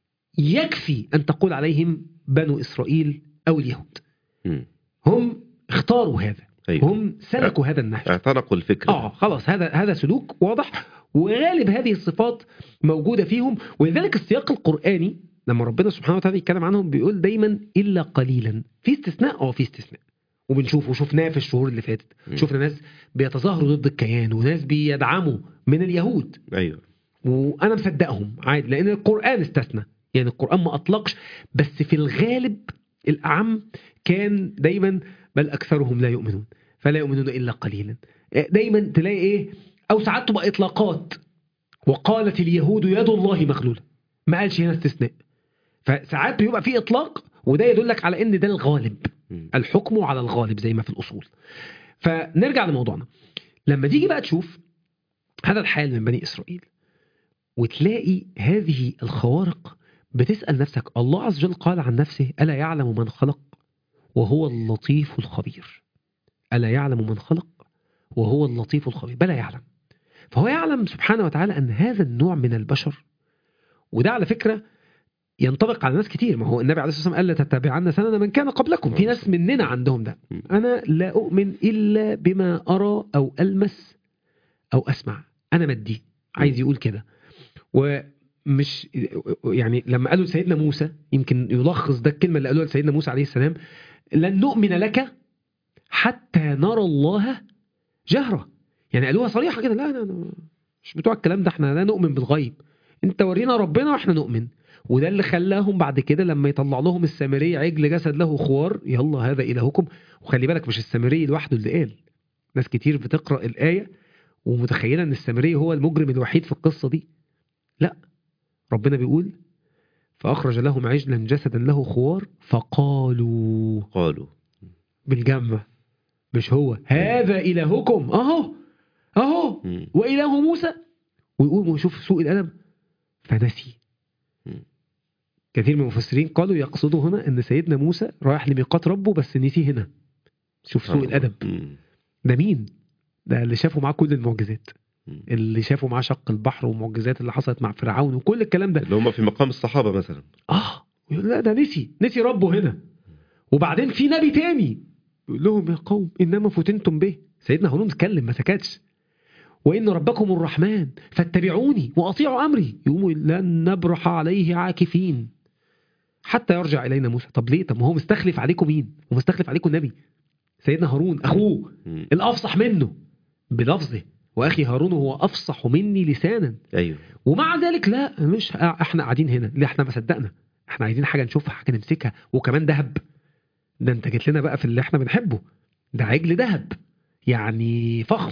يكفي ان تقول عليهم بنو اسرائيل او اليهود مم. هم اختاروا هذا ايوه هم سلكوا هذا النهج اعتنقوا الفكره اه خلاص هذا هذا سلوك واضح وغالب هذه الصفات موجوده فيهم ولذلك السياق القراني لما ربنا سبحانه وتعالى يتكلم عنهم بيقول دايما الا قليلا في استثناء اه في استثناء وبنشوفه وشفناه في الشهور اللي فاتت مم. شفنا ناس بيتظاهروا ضد الكيان وناس بيدعموا من اليهود ايوه وانا مصدقهم عادي لان القران استثنى يعني القران ما اطلقش بس في الغالب الاعم كان دايما بل اكثرهم لا يؤمنون فلا يؤمنون الا قليلا دايما تلاقي ايه او ساعات تبقى اطلاقات وقالت اليهود يد الله مغلوله ما قالش هنا استثناء فساعات بيبقى في اطلاق وده يدلك على ان ده الغالب مم. الحكم على الغالب زي ما في الأصول فنرجع لموضوعنا لما تيجي بقى تشوف هذا الحال من بني إسرائيل وتلاقي هذه الخوارق بتسأل نفسك الله عز وجل قال عن نفسه ألا يعلم من خلق وهو اللطيف الخبير ألا يعلم من خلق وهو اللطيف الخبير بلا يعلم فهو يعلم سبحانه وتعالى أن هذا النوع من البشر وده على فكرة ينطبق على ناس كتير ما هو النبي عليه الصلاة والسلام قال لتتبعن سنن من كان قبلكم في ناس مننا عندهم ده مم. أنا لا أؤمن إلا بما أرى أو ألمس أو أسمع أنا مدي عايز يقول كده ومش يعني لما قالوا لسيدنا موسى يمكن يلخص ده الكلمة اللي قالوها لسيدنا موسى عليه السلام لن نؤمن لك حتى نرى الله جهرة يعني قالوها صريحة كده لا لا لا مش بتوع الكلام ده احنا لا نؤمن بالغيب انت ورينا ربنا واحنا نؤمن وده اللي خلاهم بعد كده لما يطلع لهم السامري عجل جسد له خوار يلا هذا إلهكم وخلي بالك مش السامري لوحده اللي قال ناس كتير بتقرأ الآية ومتخيلة ان السامري هو المجرم الوحيد في القصة دي لا ربنا بيقول فأخرج لهم عجلا جسدا له خوار فقالوا قالوا بالجمع مش هو هذا إلهكم أهو أهو مم. وإله موسى ويقوم ويشوف سوء الأدب فنسي مم. كثير من المفسرين قالوا يقصدوا هنا ان سيدنا موسى رايح لميقات ربه بس نسي هنا شوف سوء الادب مم. ده مين ده اللي شافوا معاه كل المعجزات مم. اللي شافوا معاه شق البحر والمعجزات اللي حصلت مع فرعون وكل الكلام ده اللي هم في مقام الصحابه مثلا اه يقول لا ده نسي نسي ربه هنا وبعدين في نبي تاني يقول لهم يا قوم انما فتنتم به سيدنا هارون اتكلم ما سكتش وان ربكم الرحمن فاتبعوني واطيعوا امري يقوموا لن نبرح عليه عاكفين حتى يرجع الينا موسى طب ليه طب ما هو مستخلف عليكم مين ومستخلف عليكم النبي سيدنا هارون اخوه مم. الافصح منه بلفظه واخي هارون هو افصح مني لسانا ايوه ومع ذلك لا مش احنا قاعدين هنا لا احنا ما صدقنا احنا عايزين حاجه نشوفها حاجه نمسكها وكمان ذهب ده انت جيت لنا بقى في اللي احنا بنحبه ده عجل ذهب يعني فخم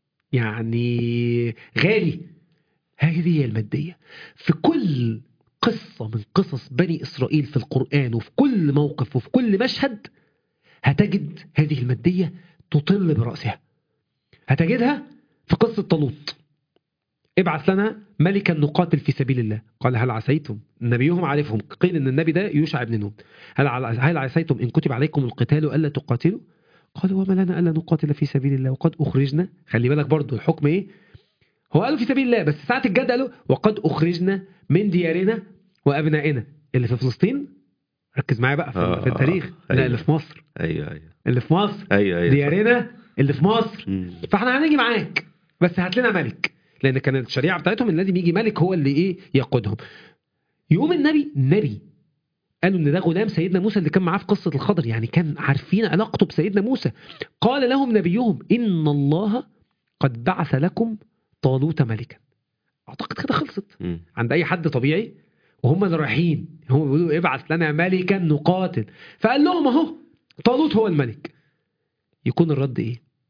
يعني غالي هذه هي الماديه في كل قصه من قصص بني اسرائيل في القران وفي كل موقف وفي كل مشهد هتجد هذه الماديه تطل براسها هتجدها في قصه طالوت ابعث لنا ملكا نقاتل في سبيل الله قال هل عسيتم نبيهم عارفهم قيل ان النبي ده يوشع بن نون هل عل- هل عسيتم ان كتب عليكم القتال الا تقاتلوا قالوا وما لنا الا نقاتل في سبيل الله وقد اخرجنا خلي بالك برضو الحكم ايه هو قالوا في سبيل الله بس ساعه الجد قالوا وقد اخرجنا من ديارنا وابنائنا اللي في فلسطين ركز معايا بقى في, آه، في التاريخ لا أيوة. اللي في مصر ايوه ايوه اللي في مصر ايوه ايوه ديارنا اللي في مصر مم. فاحنا هنيجي معاك بس هات لنا ملك لان كانت الشريعه بتاعتهم ان لازم يجي ملك هو اللي ايه يقودهم يقوم النبي نبي قالوا ان ده غلام سيدنا موسى اللي كان معاه في قصه الخضر يعني كان عارفين علاقته بسيدنا موسى قال لهم نبيهم ان الله قد بعث لكم طالوت ملكا اعتقد كده خلصت مم. عند اي حد طبيعي وهم اللي رايحين هم بيقولوا ابعث لنا ملكا نقاتل فقال لهم اهو طالوت هو الملك يكون الرد ايه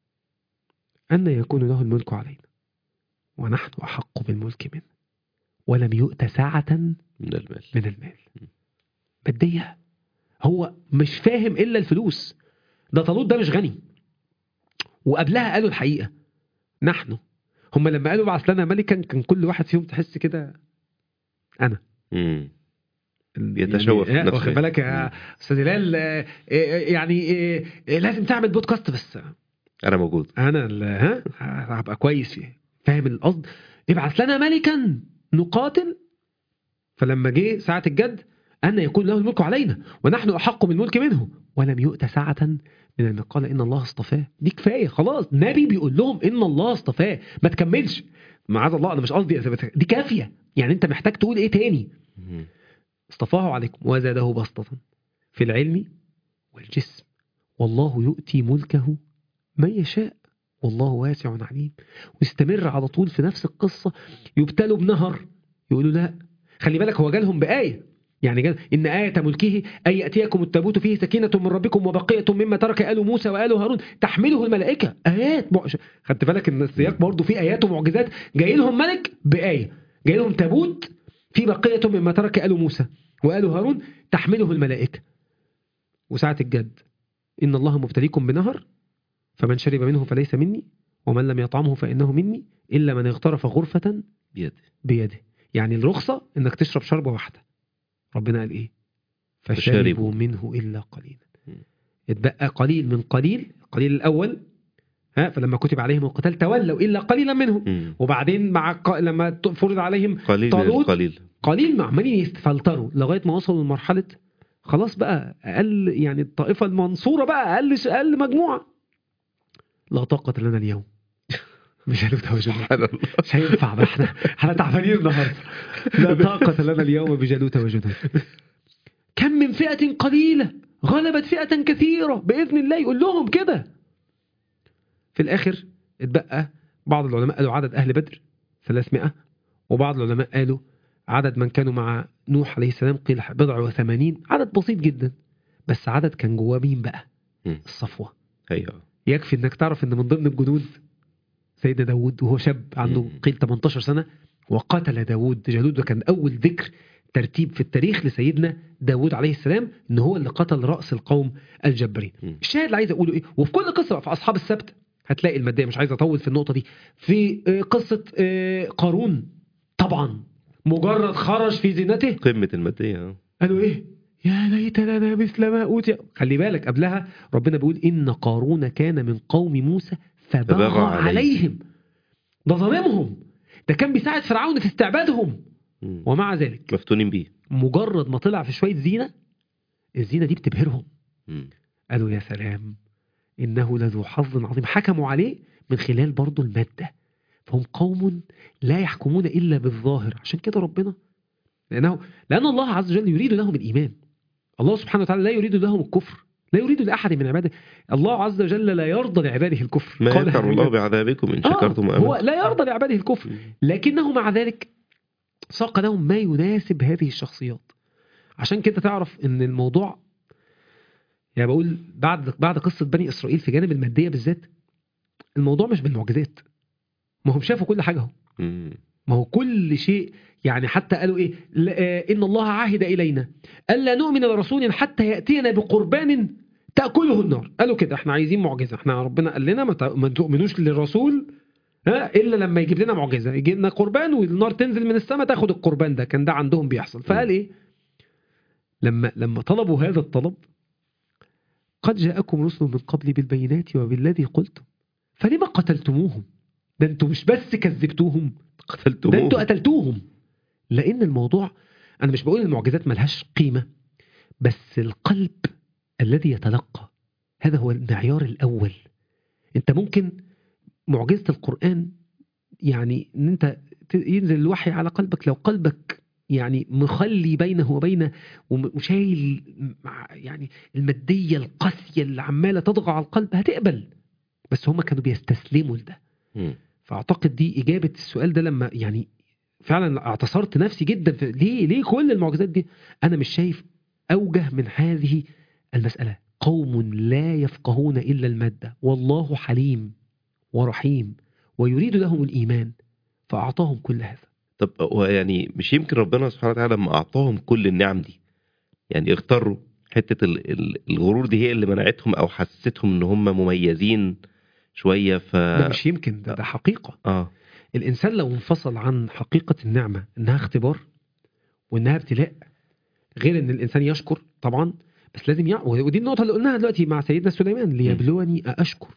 أن يكون له الملك علينا ونحن أحق بالملك منه ولم يؤت ساعة من المال من المال مادية هو مش فاهم إلا الفلوس ده طالوت ده مش غني وقبلها قالوا الحقيقة نحن هم لما قالوا بعث لنا ملكا كان كل واحد فيهم تحس كده أنا مم. يتشوف يعني نفسه. واخد بالك يا استاذ هلال آه، آه، يعني آه، آه، لازم تعمل بودكاست بس انا موجود انا ال- ها هبقى كويس فيه فاهم القصد ابعث لنا ملكا نقاتل فلما جه ساعة الجد أن يكون له الملك علينا ونحن أحق بالملك منه ولم يؤت ساعة من الملك قال إن الله اصطفاه دي كفاية خلاص نبي بيقول لهم إن الله اصطفاه ما تكملش معاذ الله أنا مش قصدي أثبت- دي كافية يعني أنت محتاج تقول إيه تاني مم. اصطفاه عليكم وزاده بسطة في العلم والجسم والله يؤتي ملكه من يشاء والله واسع عليم واستمر على طول في نفس القصة يبتلوا بنهر يقولوا لا خلي بالك هو جالهم بآية يعني قال إن آية ملكه أن يأتيكم التابوت فيه سكينة من ربكم وبقية مما ترك آل موسى وآل هارون تحمله الملائكة آيات معش... خدت بالك إن السياق برضه فيه آيات ومعجزات جاي لهم ملك بآية جاي لهم تابوت في بقية مما ترك آل موسى وآل هارون تحمله الملائكة وساعة الجد إن الله مبتليكم بنهر فمن شرب منه فليس مني ومن لم يطعمه فإنه مني إلا من اغترف غرفة بيد بيده يعني الرخصة إنك تشرب شربة واحدة ربنا قال إيه فشربوا. فشربوا منه إلا قليلا م. اتبقى قليل من قليل القليل الأول ها فلما كتب عليهم القتال تولوا إلا قليلا منهم مم. وبعدين مع ق... لما ت- فرض عليهم قليل طالوت. قليل قليل ما عمالين يستفلتروا لغايه ما وصلوا لمرحله خلاص بقى اقل يعني الطائفه المنصوره بقى اقل اقل مجموعه لا طاقه لنا اليوم مش هنفتح وجودنا سبحان الله مش هينفع بقى احنا احنا تعبانين النهارده لا طاقه لنا اليوم بجالوت وجنود كم من فئه قليله غلبت فئه كثيره باذن الله يقول لهم كده في الاخر اتبقى بعض العلماء قالوا عدد اهل بدر 300 وبعض العلماء قالوا عدد من كانوا مع نوح عليه السلام قيل بضع وثمانين عدد بسيط جدا بس عدد كان جواه مين بقى مم. الصفوة ايوه يكفي انك تعرف ان من ضمن الجنود سيدنا داود وهو شاب عنده مم. قيل 18 سنة وقتل داود جالوت ده كان أول ذكر ترتيب في التاريخ لسيدنا داود عليه السلام ان هو اللي قتل رأس القوم الجبارين مم. الشاهد اللي عايز اقوله ايه وفي كل قصة في اصحاب السبت هتلاقي المادية مش عايز اطول في النقطة دي في آه، قصة آه، قارون طبعا مجرد خرج في زينته قمه الماديه آه. قالوا ايه يا ليت لنا مثل ما اوتي خلي بالك قبلها ربنا بيقول ان قارون كان من قوم موسى فبغى فبغى عليهم. عليهم ده ظالمهم ده كان بيساعد فرعون في استعبادهم مم. ومع ذلك مفتونين بيه مجرد ما طلع في شويه زينه الزينه دي بتبهرهم مم. قالوا يا سلام انه لذو حظ عظيم حكموا عليه من خلال برضه الماده فهم قوم لا يحكمون الا بالظاهر عشان كده ربنا لانه لان الله عز وجل يريد لهم الايمان الله سبحانه وتعالى لا يريد لهم الكفر لا يريد لاحد من عباده الله عز وجل لا يرضى لعباده الكفر ما قال يفعل الله النبي. بعذابكم ان آه، شكرتم هو وامنتم لا يرضى لعباده الكفر مم. لكنه مع ذلك ساق لهم ما يناسب هذه الشخصيات عشان كده تعرف ان الموضوع يعني بقول بعد بعد قصه بني اسرائيل في جانب الماديه بالذات الموضوع مش بالمعجزات ما هم شافوا كل حاجه اهو مم. ما هو كل شيء يعني حتى قالوا ايه لا- آه، ان الله عهد الينا الا نؤمن لرسول حتى ياتينا بقربان تاكله النار قالوا كده احنا عايزين معجزه احنا ربنا قال لنا ما ت- ما تؤمنوش للرسول ها الا لما يجيب لنا معجزه يجي لنا قربان والنار تنزل من السماء تاخد القربان ده كان ده عندهم بيحصل فقال ايه لما لما طلبوا هذا الطلب قد جاءكم رسل من قبل بالبينات وبالذي قلتم فلما قتلتموهم ده انتوا مش بس كذبتوهم ده قتلتموه انتوا قتلتوهم لان الموضوع انا مش بقول المعجزات ملهاش قيمه بس القلب الذي يتلقى هذا هو المعيار الاول انت ممكن معجزه القران يعني ان انت ت- ينزل الوحي على قلبك لو قلبك يعني مخلي بينه وبين وم- وشايل مع يعني الماديه القاسيه اللي عماله تضغى على القلب هتقبل بس هم كانوا بيستسلموا لده مم. فاعتقد دي اجابه السؤال ده لما يعني فعلا اعتصرت نفسي جدا في ليه ليه كل المعجزات دي انا مش شايف اوجه من هذه المساله قوم لا يفقهون الا الماده والله حليم ورحيم ويريد لهم الإيمان فأعطاهم كل هذا طب هو يعني مش يمكن ربنا سبحانه وتعالى لما اعطاهم كل النعم دي يعني اختاروا حته ال- ال- الغرور دي هي اللي منعتهم او حسستهم ان هم مميزين شويه ف ده مش يمكن ده, ده حقيقة اه الإنسان لو انفصل عن حقيقة النعمة إنها اختبار وإنها ابتلاء غير إن الإنسان يشكر طبعا بس لازم يع... ودي النقطة اللي قلناها دلوقتي مع سيدنا سليمان ليبلوني أأشكر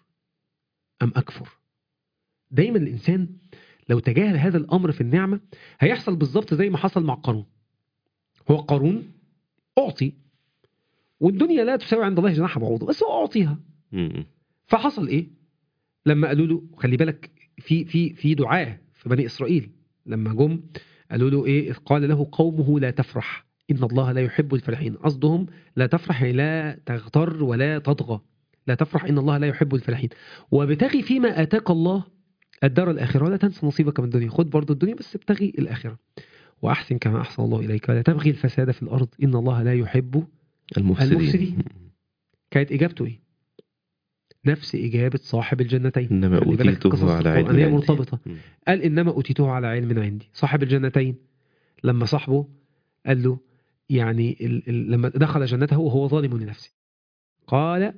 أم أكفر دايما الإنسان لو تجاهل هذا الأمر في النعمة هيحصل بالظبط زي ما حصل مع قارون هو قارون أعطي والدنيا لا تساوي عند الله جناح بعوضة بس هو أعطيها م- فحصل ايه لما قالوا له خلي بالك في في في دعاء في بني اسرائيل لما جم قالوا له ايه إذ قال له قومه لا تفرح ان الله لا يحب الفرحين قصدهم لا تفرح يعني لا تغتر ولا تطغى لا تفرح ان الله لا يحب الفرحين وابتغي فيما اتاك الله الدار الاخره ولا تنسى نصيبك من الدنيا خد برضو الدنيا بس ابتغي الاخره واحسن كما احسن الله اليك ولا تبغي الفساد في الارض ان الله لا يحب المفسدين المفسدين. كانت اجابته ايه نفس اجابه صاحب الجنتين انما خلي بالك القصص اوتيته على علم القرآنية عندي. مرتبطة م. قال إنما أوتيته على علم عندي صاحب الجنتين لما صاحبه قال له يعني ال ال لما دخل جنته وهو ظالم لنفسه قال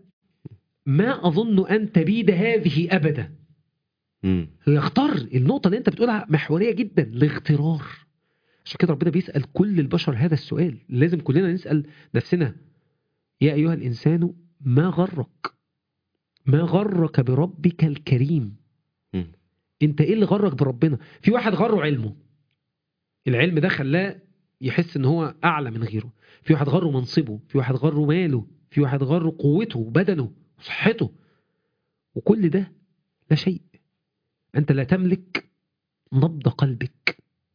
ما أظن أن تبيد هذه أبدا م. يختار النقطة اللي أنت بتقولها محورية جدا الاغترار عشان كده ربنا بيسأل كل البشر هذا السؤال لازم كلنا نسأل نفسنا يا أيها الإنسان ما غرك ما غرك بربك الكريم م. انت ايه اللي غرك بربنا في واحد غره علمه العلم ده خلاه يحس ان هو اعلى من غيره في واحد غره منصبه في واحد غره ماله في واحد غره قوته بدنه صحته وكل ده لا شيء انت لا تملك نبض قلبك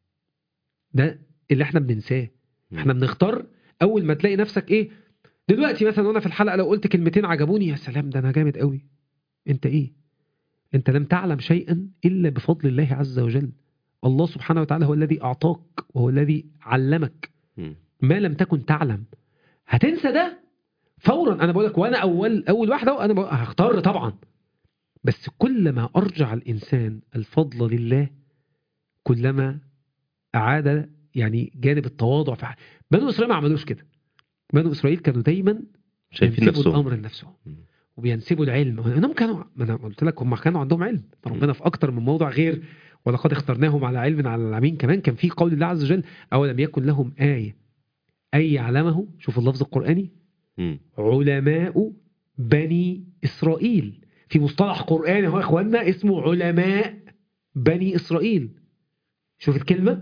ده اللي احنا بننساه م. احنا بنختار اول ما تلاقي نفسك ايه دلوقتي مثلا وانا في الحلقه لو قلت كلمتين عجبوني يا سلام ده انا جامد قوي انت ايه انت لم تعلم شيئا الا بفضل الله عز وجل الله سبحانه وتعالى هو الذي اعطاك وهو الذي علمك م. ما لم تكن تعلم هتنسى ده فورا انا بقول لك وانا اول اول واحده انا بقول هختار طبعا بس كلما ارجع الانسان الفضل لله كلما اعاد يعني جانب التواضع في ح- بنو اسرائيل ما عملوش كده بنو اسرائيل كانوا دايما شايفين ينسبوا نفسهم الامر لنفسهم م. وبينسبوا العلم انهم كانوا ما انا قلت لك هم كانوا عندهم علم ربنا في اكتر من موضع غير ولقد اخترناهم على علم على العالمين كمان كان في قول الله عز وجل اولم يكن لهم ايه اي يعلمه شوف اللفظ القراني م. علماء بني اسرائيل في مصطلح قراني اهو يا اخوانا اسمه علماء بني اسرائيل شوف الكلمه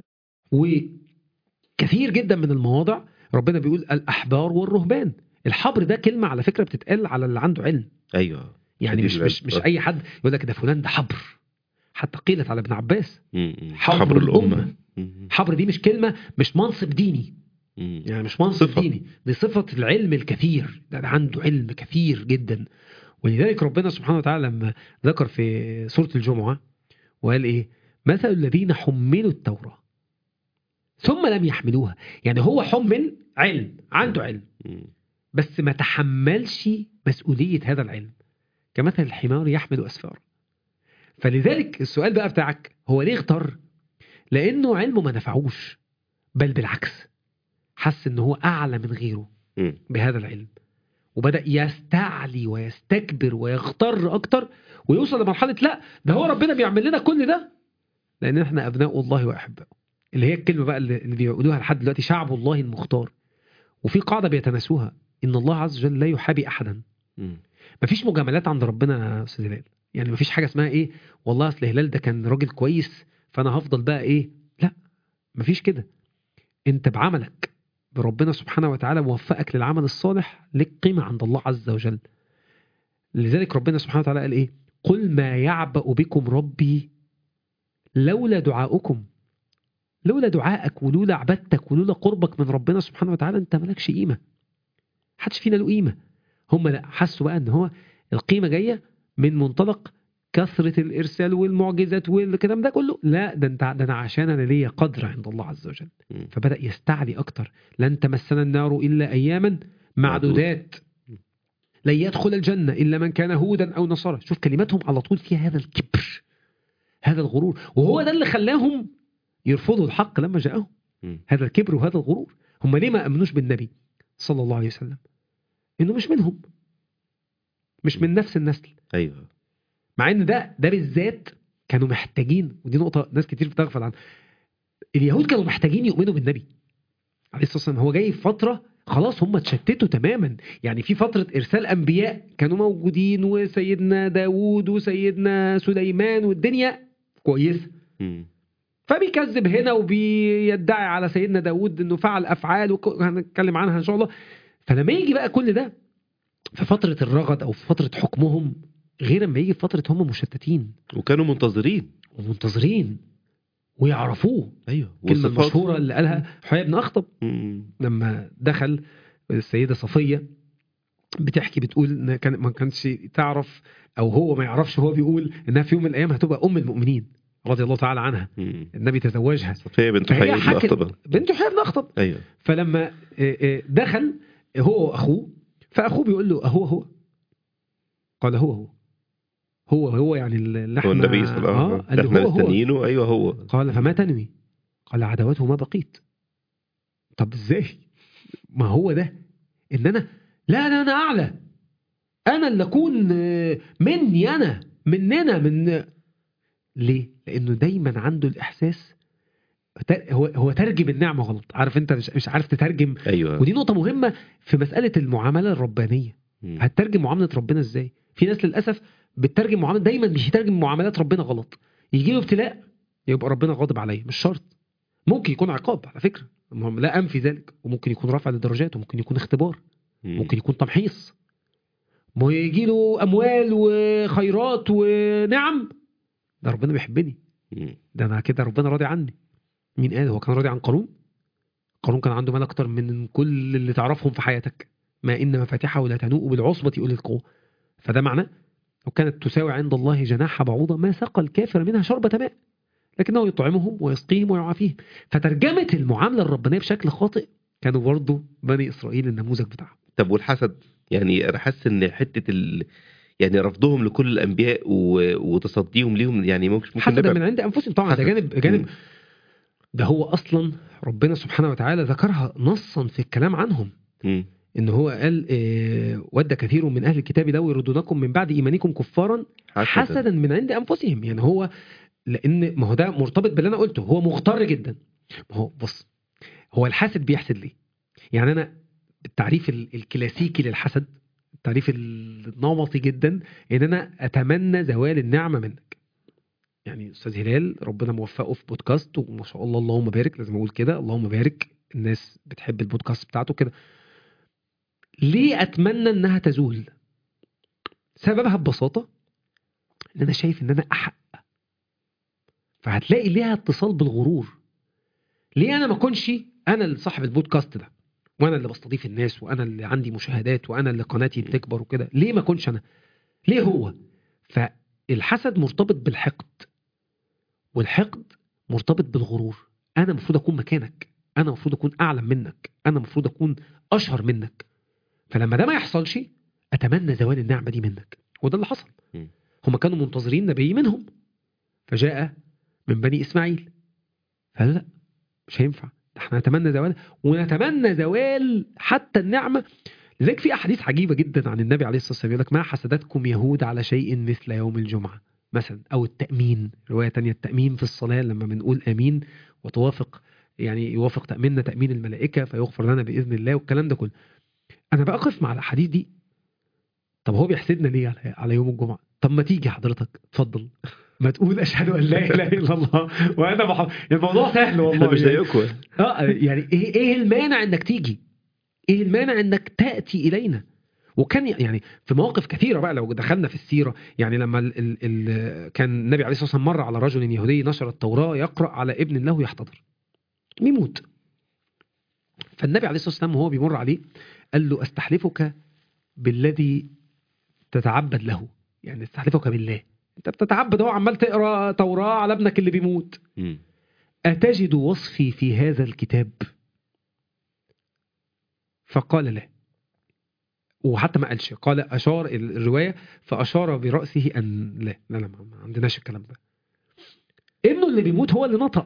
وكثير جدا من المواضع ربنا بيقول الاحبار والرهبان الحبر ده كلمه على فكره بتتقال على اللي عنده علم ايوه يعني شديد مش مش العلم. مش اي حد يقول لك ده فلان ده حبر حتى قيلت على ابن عباس م. م. حبر الأمة. م. حبر دي مش كلمه مش منصب ديني م. يعني مش منصب صفة. ديني دي صفه العلم الكثير ده, ده عنده علم كثير جدا ولذلك ربنا سبحانه وتعالى لما ذكر في سوره الجمعه وقال ايه مثل الذين حملوا التوراه ثم لم يحملوها يعني هو حمل علم عنده علم م. بس ما تحملش مسؤولية هذا العلم كمثل الحمار يحمل أسفار فلذلك السؤال بقى بتاعك هو ليه اختار لأنه علمه ما نفعوش بل بالعكس حس أنه هو أعلى من غيره م. بهذا العلم وبدأ يستعلي ويستكبر ويغتر أكتر ويوصل لمرحلة لا ده هو ربنا بيعمل لنا كل ده لأن احنا أبناء الله وأحباؤه اللي هي الكلمة بقى اللي اللي بيقولوها لحد دلوقتي شعب الله المختار وفي قاعدة بيتناسوها إن الله عز وجل لا يحابي أحدا م. مفيش مجاملات عند ربنا يا استاذ هلال يعني مفيش حاجه اسمها ايه والله اصل هلال ده كان راجل كويس فانا هفضل بقى ايه لا مفيش كده انت بعملك بربنا سبحانه وتعالى موفقك للعمل الصالح لك قيمه عند الله عز وجل لذلك ربنا سبحانه وتعالى قال ايه قل ما يعبأ بكم ربي لولا دعاؤكم لولا دعائك ولولا عبادتك ولولا قربك من ربنا سبحانه وتعالى انت مالكش قيمه محدش فينا له قيمه هم لا حسوا بقى ان هو القيمه جايه من منطلق كثره الارسال والمعجزات والكلام ده كله لا ده انت ده انا عشان انا ليا قدر عند الله عز وجل م. فبدا يستعلي اكتر لن تمسنا النار الا اياما معدودات لن يدخل الجنة إلا من كان هودا أو نصارى شوف كلماتهم على طول فيها هذا الكبر هذا الغرور وهو ده اللي خلاهم يرفضوا الحق لما جاءهم مم. هذا الكبر وهذا الغرور هم ليه ما أمنوش بالنبي صلى الله عليه وسلم إنه مش منهم مش من نفس النسل ايوه مع ان ده ده بالذات كانوا محتاجين ودي نقطه ناس كتير بتغفل عنها اليهود كانوا محتاجين يؤمنوا بالنبي عليه الصلاه والسلام هو جاي في فتره خلاص هم اتشتتوا تماما يعني في فتره ارسال انبياء كانوا موجودين وسيدنا داوود وسيدنا سليمان والدنيا كويسه مم. فبيكذب هنا وبيدعي على سيدنا داوود انه فعل افعال وك- هنتكلم عنها ان شاء الله فلما يجي بقى كل ده في فتره الرغد او في فتره حكمهم غير اما يجي في فتره هم مشتتين وكانوا منتظرين ومنتظرين ويعرفوه ايوه الكلمه والصفات- المشهوره اللي قالها حيي بن اخطب مم. لما دخل السيده صفيه بتحكي بتقول ان كان ما كانش تعرف او هو ما يعرفش هو بيقول انها في يوم من الايام هتبقى ام المؤمنين رضي الله تعالى عنها مم. النبي تزوجها صفيه بنت فهي حي بن حكت اخطب بنت حيي بن اخطب ايوه فلما آه، آه، دخل هو واخوه فاخوه بيقول له اهو هو قال هو هو هو هو يعني اللحمه هو النبي صلى الله عليه آه، وسلم قال له احنا هو هو مستنيينه ايوه هو قال فما تنوي قال عداوته ما بقيت طب ازاي ما هو ده ان انا لا لا انا اعلى انا اللي اكون آه، مني انا مننا من ليه لانه دايما عنده الاحساس ت- هو هو ترجم النعمه غلط عارف انت مش مش عارف تترجم ايوه ودي نقطه مهمه في مساله المعامله الربانيه مم. هتترجم معامله ربنا ازاي في ناس للاسف بتترجم معامله دايما مش يترجم معاملات ربنا غلط يجي له ابتلاء يبقى ربنا غاضب عليه مش شرط ممكن يكون عقاب على فكره المهم لا انفي ذلك وممكن يكون رفع للدرجات وممكن يكون اختبار مم. ممكن يكون تمحيص ما يجي له اموال وخيرات ونعم ده ربنا بيحبني مم. ده انا كده ربنا راضي عني مين قال هو كان راضي عن قارون قارون كان عنده مال اكتر من كل اللي تعرفهم في حياتك ما ان مفاتحه لا تنوء بالعصبه اولي القوه فده معناه لو كانت تساوي عند الله جناح بعوضه ما سقى الكافر منها شربة ماء لكنه يطعمهم ويسقيهم ويعافيهم فترجمه المعامله الربانيه بشكل خاطئ كانوا برضه بني اسرائيل النموذج بتاعهم طب والحسد يعني انا حاسس ان حته ال... يعني رفضهم لكل الانبياء و... وتصديهم ليهم يعني ممكن ممكن حسدا نبقى من عند انفسهم طبعا ده حسد. جانب جانب مم. ده هو اصلا ربنا سبحانه وتعالى ذكرها نصا في الكلام عنهم مم. ان هو قال آه، ود كثير من اهل الكتاب لو يردونكم من بعد ايمانكم كفارا حسدا من عند انفسهم يعني هو لان ما هو ده مرتبط باللي انا قلته هو مغتر جدا ما هو بص هو الحاسد بيحسد ليه يعني انا التعريف ال- الكلاسيكي للحسد التعريف النمطي جدا ان انا اتمنى زوال النعمه منك يعني استاذ هلال ربنا موفقه في بودكاست وما شاء الله اللهم بارك لازم اقول كده اللهم بارك الناس بتحب البودكاست بتاعته كده ليه اتمنى انها تزول سببها ببساطه ان انا شايف ان انا احق فهتلاقي ليها اتصال بالغرور ليه انا ما اكونش انا اللي صاحب البودكاست ده وانا اللي بستضيف الناس وانا اللي عندي مشاهدات وانا اللي قناتي بتكبر وكده ليه ما اكونش انا ليه هو فالحسد مرتبط بالحقد والحقد مرتبط بالغرور انا المفروض اكون مكانك انا المفروض اكون اعلم منك انا المفروض اكون اشهر منك فلما ده ما يحصلش اتمنى زوال النعمه دي منك وده اللي حصل م. هم كانوا منتظرين نبي منهم فجاء من بني اسماعيل فقالوا لا مش هينفع ده احنا نتمنى زوال ونتمنى زوال حتى النعمه لذلك في احاديث عجيبه جدا عن النبي عليه الصلاه والسلام يقول لك ما حسدتكم يهود على شيء مثل يوم الجمعه مثلا او التامين روايه تانية التامين في الصلاه لما بنقول امين وتوافق يعني يوافق تاميننا تامين الملائكه فيغفر لنا باذن الله والكلام ده كله انا بقف مع الاحاديث دي طب هو بيحسدنا ليه على, على يوم الجمعه طب ما تيجي حضرتك اتفضل ما تقول اشهد ان لا اله الا الله وانا بح... الموضوع سهل احنا والله مش يعني. زيكم اه يعني ايه ايه المانع انك تيجي ايه المانع انك تاتي الينا وكان يعني في مواقف كثيره بقى لو دخلنا في السيره يعني لما ال ال ال كان النبي عليه الصلاه والسلام مر على رجل يهودي نشر التوراه يقرا على ابن له يحتضر بيموت فالنبي عليه الصلاه والسلام وهو بيمر عليه قال له استحلفك بالذي تتعبد له يعني استحلفك بالله انت بتتعبد هو عمال تقرا توراه على ابنك اللي بيموت مم. أتجد وصفي في هذا الكتاب؟ فقال لا وحتى ما قالش قال اشار الروايه فاشار براسه ان لا لا لا ما عندناش الكلام ده ابنه اللي بيموت هو اللي نطق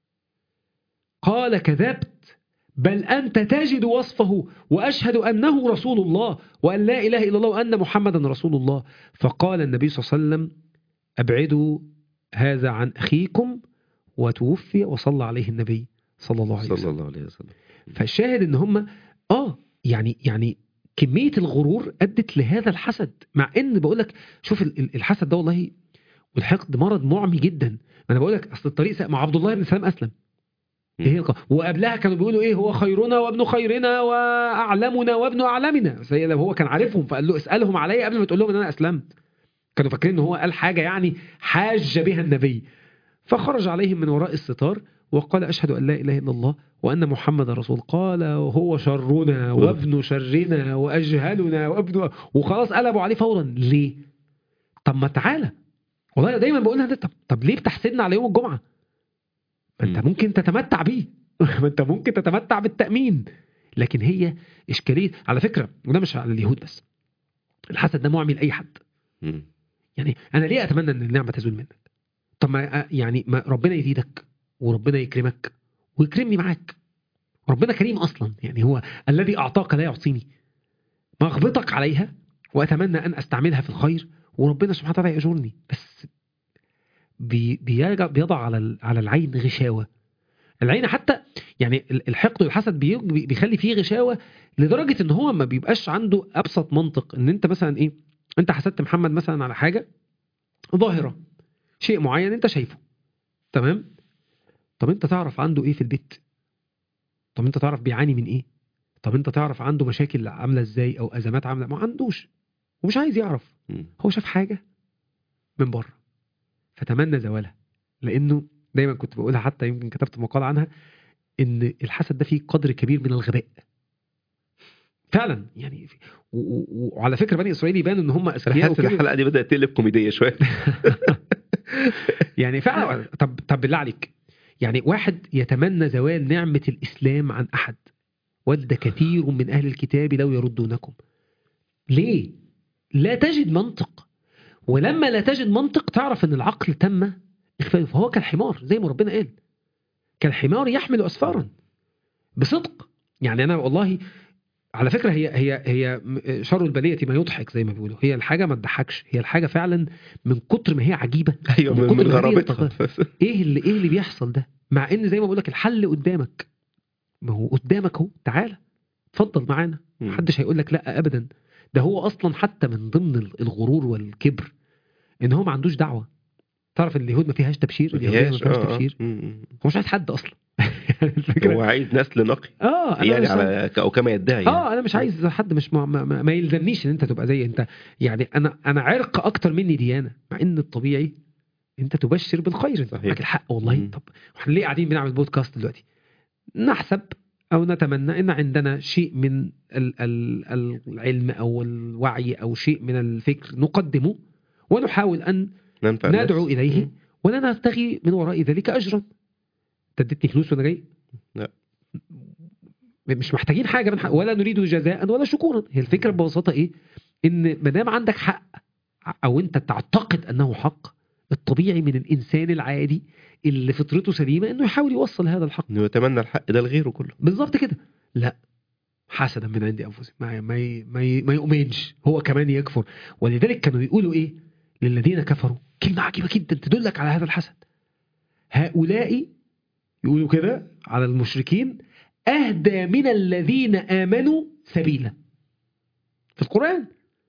قال كذبت بل أنت تجد وصفه وأشهد أنه رسول الله وأن لا إله إلا الله وأن محمدا رسول الله فقال النبي صلى الله عليه وسلم أبعدوا هذا عن أخيكم وتوفي وصلى عليه النبي صلى الله عليه صلى وسلم الله عليه وسلم فالشاهد ان هم اه يعني يعني كميه الغرور ادت لهذا الحسد مع ان بقول لك شوف ال- ال- الحسد ده والله والحقد مرض معمي جدا ما انا بقول لك اصل الطريق سا- مع عبد الله بن سلام اسلم مم. ايه هي الق- وقبلها كانوا بيقولوا ايه هو خيرنا وابن خيرنا واعلمنا وابن اعلمنا بس هي لو هو كان عارفهم فقال له اسالهم عليا قبل ما تقول لهم ان انا اسلمت كانوا فاكرين ان هو قال حاجه يعني حاج بها النبي فخرج عليهم من وراء الستار وقال اشهد ان لا اله الا الله وان محمد رسول قال هو شرنا وابن شرنا واجهلنا وابن وخلاص قلبوا عليه فورا ليه؟ طب ما تعالى والله أنا دايما بقول لها طب طب ليه بتحسدنا على يوم الجمعه؟ ما انت مم. ممكن تتمتع بيه ما انت ممكن تتمتع بالتامين لكن هي اشكاليه على فكره وده مش على اليهود بس الحسد ده معمي لاي حد مم. يعني انا ليه اتمنى ان النعمه تزول منك طب ما يعني ما ربنا يزيدك وربنا يكرمك ويكرمني معاك ربنا كريم اصلا يعني هو الذي اعطاك لا يعطيني ما اغبطك عليها واتمنى ان استعملها في الخير وربنا سبحانه وتعالى يأجرني بس بي بيجع- بيضع على ال- على العين غشاوه العين حتى يعني ال- الحقد والحسد بي- بي- بيخلي فيه غشاوه لدرجه ان هو ما بيبقاش عنده ابسط منطق ان انت مثلا ايه انت حسدت محمد مثلا على حاجه ظاهره شيء معين انت شايفه تمام طب انت تعرف عنده ايه في البيت طب انت تعرف بيعاني من ايه طب انت تعرف عنده مشاكل عامله ازاي او ازمات عامله ما عندوش ومش عايز يعرف مم. هو شاف حاجه من بره فتمنى زوالها لانه دايما كنت بقولها حتى يمكن كتبت مقال عنها ان الحسد ده فيه قدر كبير من الغباء فعلا يعني في- و- و- وعلى فكره بني اسرائيل يبان ان هم انا اذكياء حاسس ان وكده. الحلقه دي بدات تقلب كوميديه شويه يعني فعلا طب طب بالله عليك يعني واحد يتمنى زوال نعمة الإسلام عن أحد ود كثير من أهل الكتاب لو يردونكم ليه؟ لا تجد منطق ولما لا تجد منطق تعرف أن العقل تم إخفاؤه فهو كالحمار زي ما ربنا قال كالحمار يحمل أسفارا بصدق يعني أنا والله على فكرة هي هي هي شر البلية ما يضحك زي ما بيقولوا هي الحاجة ما تضحكش هي الحاجة فعلا من كتر ما هي عجيبة ايوه من من, كتر من ما هي غرابتها ايه اللي ايه اللي بيحصل ده مع ان زي ما بقول لك الحل قدامك ما هو قدامك اهو تعالى اتفضل معانا مم. محدش هيقول لك لا ابدا ده هو اصلا حتى من ضمن الغرور والكبر ان هو ما عندوش دعوه تعرف ان اليهود ما فيهاش تبشير اليهوديه ما مفيهاش، فيهاش آه، آه. تبشير مم، مم. هو مش عايز حد اصلا الفكره هو عايز نسل نقي اه انا يعني مش عايز- على او كما يدعي يعني. اه انا مش عايز حد مش ما, ما, ما, ما يلزمنيش ان انت تبقى زي انت يعني انا انا عرق اكتر مني ديانه مع ان الطبيعي انت تبشر بالخير انت صحيح. معاك الحق والله مم. طب احنا ليه قاعدين بنعمل بودكاست دلوقتي نحسب او نتمنى ان عندنا شيء من ال ال العلم او الوعي او شيء من الفكر نقدمه ونحاول ان ننفع الناس. ندعو اليه مم. ولا نبتغي من وراء ذلك اجرا انت اديتني فلوس وانا جاي لا. مش محتاجين حاجه من حق ولا نريد جزاء ولا شكورا هي الفكره ببساطه ايه ان ما دام عندك حق او انت تعتقد انه حق الطبيعي من الانسان العادي اللي فطرته سليمه انه يحاول يوصل هذا الحق انه يتمنى الحق ده لغيره كله بالظبط كده لا حسدا من عند انفسهم ما ما ي- ما, ي- ما يؤمنش هو كمان يكفر ولذلك كانوا يقولوا ايه للذين كفروا كلمه عجيبه جدا تدلك على هذا الحسد هؤلاء يقولوا كده على المشركين اهدى من الذين امنوا سبيلا في القران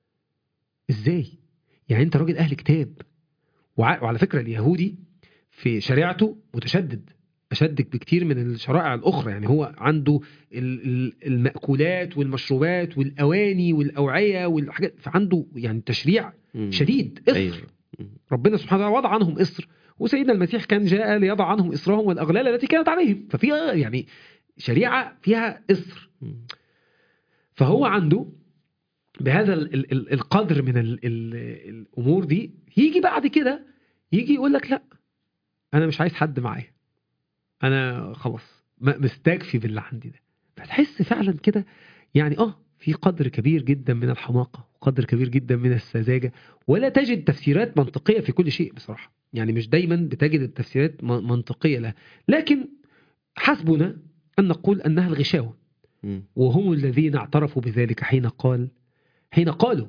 ازاي يعني انت راجل اهل كتاب وع- وعلى فكره اليهودي في شريعته متشدد اشد بكتير من الشرائع الاخرى يعني هو عنده ال- ال- المأكولات والمشروبات والاواني والاوعيه والحاجات فعنده يعني تشريع مم. شديد اصر ايوه ربنا سبحانه وتعالى وضع عنهم إصر وسيدنا المسيح كان جاء ليضع عنهم إصرهم والأغلال التي كانت عليهم ففيها يعني شريعة فيها إصر مم. فهو عنده بهذا ال ال ال القدر من ال ال الأمور دي يجي بعد كده يجي يقول لك لا أنا مش عايز حد معايا أنا خلاص م- مستكفي باللي عندي ده فتحس فعلا كده يعني اه في قدر كبير جدا من الحماقة وقدر كبير جدا من السذاجة ولا تجد تفسيرات منطقية في كل شيء بصراحة يعني مش دايما بتجد التفسيرات من- منطقية لها لكن حسبنا أن نقول أنها الغشاوة مم. وهم الذين اعترفوا بذلك حين قال حين قالوا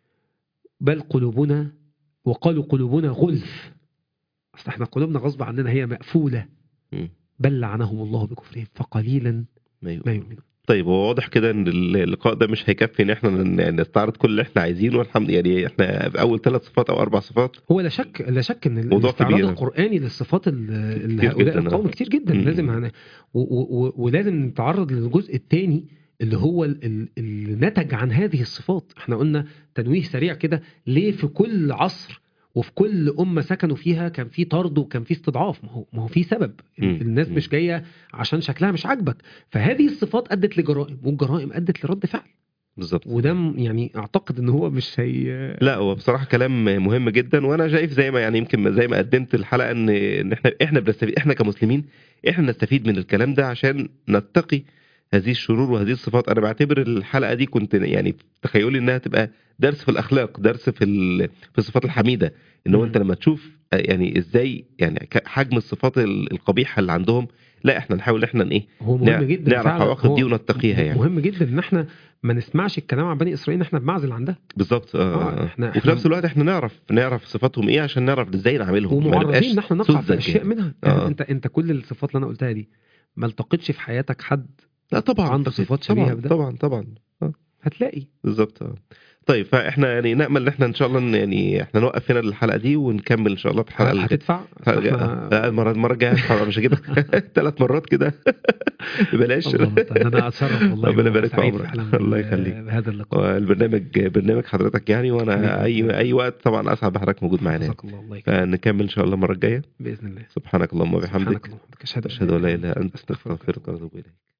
بل قلوبنا وقالوا قلوبنا غلف اصل احنا قلوبنا غصب عننا هي مقفولة مم. بل لعنهم الله بكفرهم فقليلا ما يؤمن. ما يؤمنون طيب هو واضح كده ان اللقاء ده مش هيكفي ان احنا ن- نستعرض كل اللي احنا عايزينه والحمد يعني احنا في اول ثلاث صفات او اربع صفات هو لا شك لا شك ان موضوع الاستعراض كبير. القراني للصفات ال- اللي كتير هؤلاء جداً، القوم آه. كتير جدا مم. لازم هن... و... و... و... ولازم نتعرض للجزء الثاني اللي هو ال- ال- اللي نتج عن هذه الصفات احنا قلنا تنويه سريع كده ليه في كل عصر وفي كل امه سكنوا فيها كان في طرد وكان في استضعاف ما هو ما هو في سبب مم. الناس مم. مش جايه عشان شكلها مش عاجبك فهذه الصفات ادت لجرائم والجرائم ادت لرد فعل بالظبط وده م- يعني اعتقد ان هو مش هي لا هو بصراحه كلام مهم جدا وانا شايف زي ما يعني يمكن زي ما قدمت الحلقه ان ان احنا احنا بنستفيد احنا كمسلمين احنا نستفيد من الكلام ده عشان نتقي هذه الشرور وهذه الصفات انا بعتبر الحلقه دي كنت يعني في تخيلي انها تبقى درس في الاخلاق درس في ال- في الصفات الحميده ان هو مم. انت لما تشوف آه، يعني ازاي يعني ك- حجم الصفات ال- القبيحه اللي عندهم لا احنا نحاول احنا ايه هو نع- مهم جدا نعرف فعلا. عواقب هو دي ونتقيها يعني مهم جدا ان احنا ما نسمعش الكلام عن بني اسرائيل ان احنا بمعزل عن ده بالظبط آه، آه. إحنا- وفي إحنا- نفس الوقت احنا نعرف نعرف صفاتهم ايه عشان نعرف ازاي نعملهم ما ومعرضين نبقاش ان احنا نقع في سذج اشياء يعني. منها يعني آه. انت انت كل الصفات اللي انا قلتها دي ما التقيتش في حياتك حد لا طبعا عنده أكيد. صفات شبيهة طبعا بده؟ طبعا طبعا هتلاقي بالظبط آه. طيب فاحنا يعني نامل ان احنا ان شاء الله إن يعني احنا نوقف هنا الحلقه دي ونكمل ان شاء الله في الحلقه اللي هتدفع لا إحنا- المره المره الجايه هدفع مش كده ثلاث مرات كده بلاش الله طيب انا اتشرف والله ربنا يبارك في سعيد عمرك. فعلاً الله بال- يخليك. بهذا اللقاء والبرنامج برنامج حضرتك يعني وانا حبيبي. اي اي وقت طبعا اسعد بحضرتك موجود معانا جزاك الله الله يكرمك فنكمل ان شاء الله المره الجايه باذن الله سبحانك اللهم سبحانك وبحمدك اللهم وبحمدك اشهد اشهد ان لا اله الا انت أستغفرك. استغفرك واتوب اليك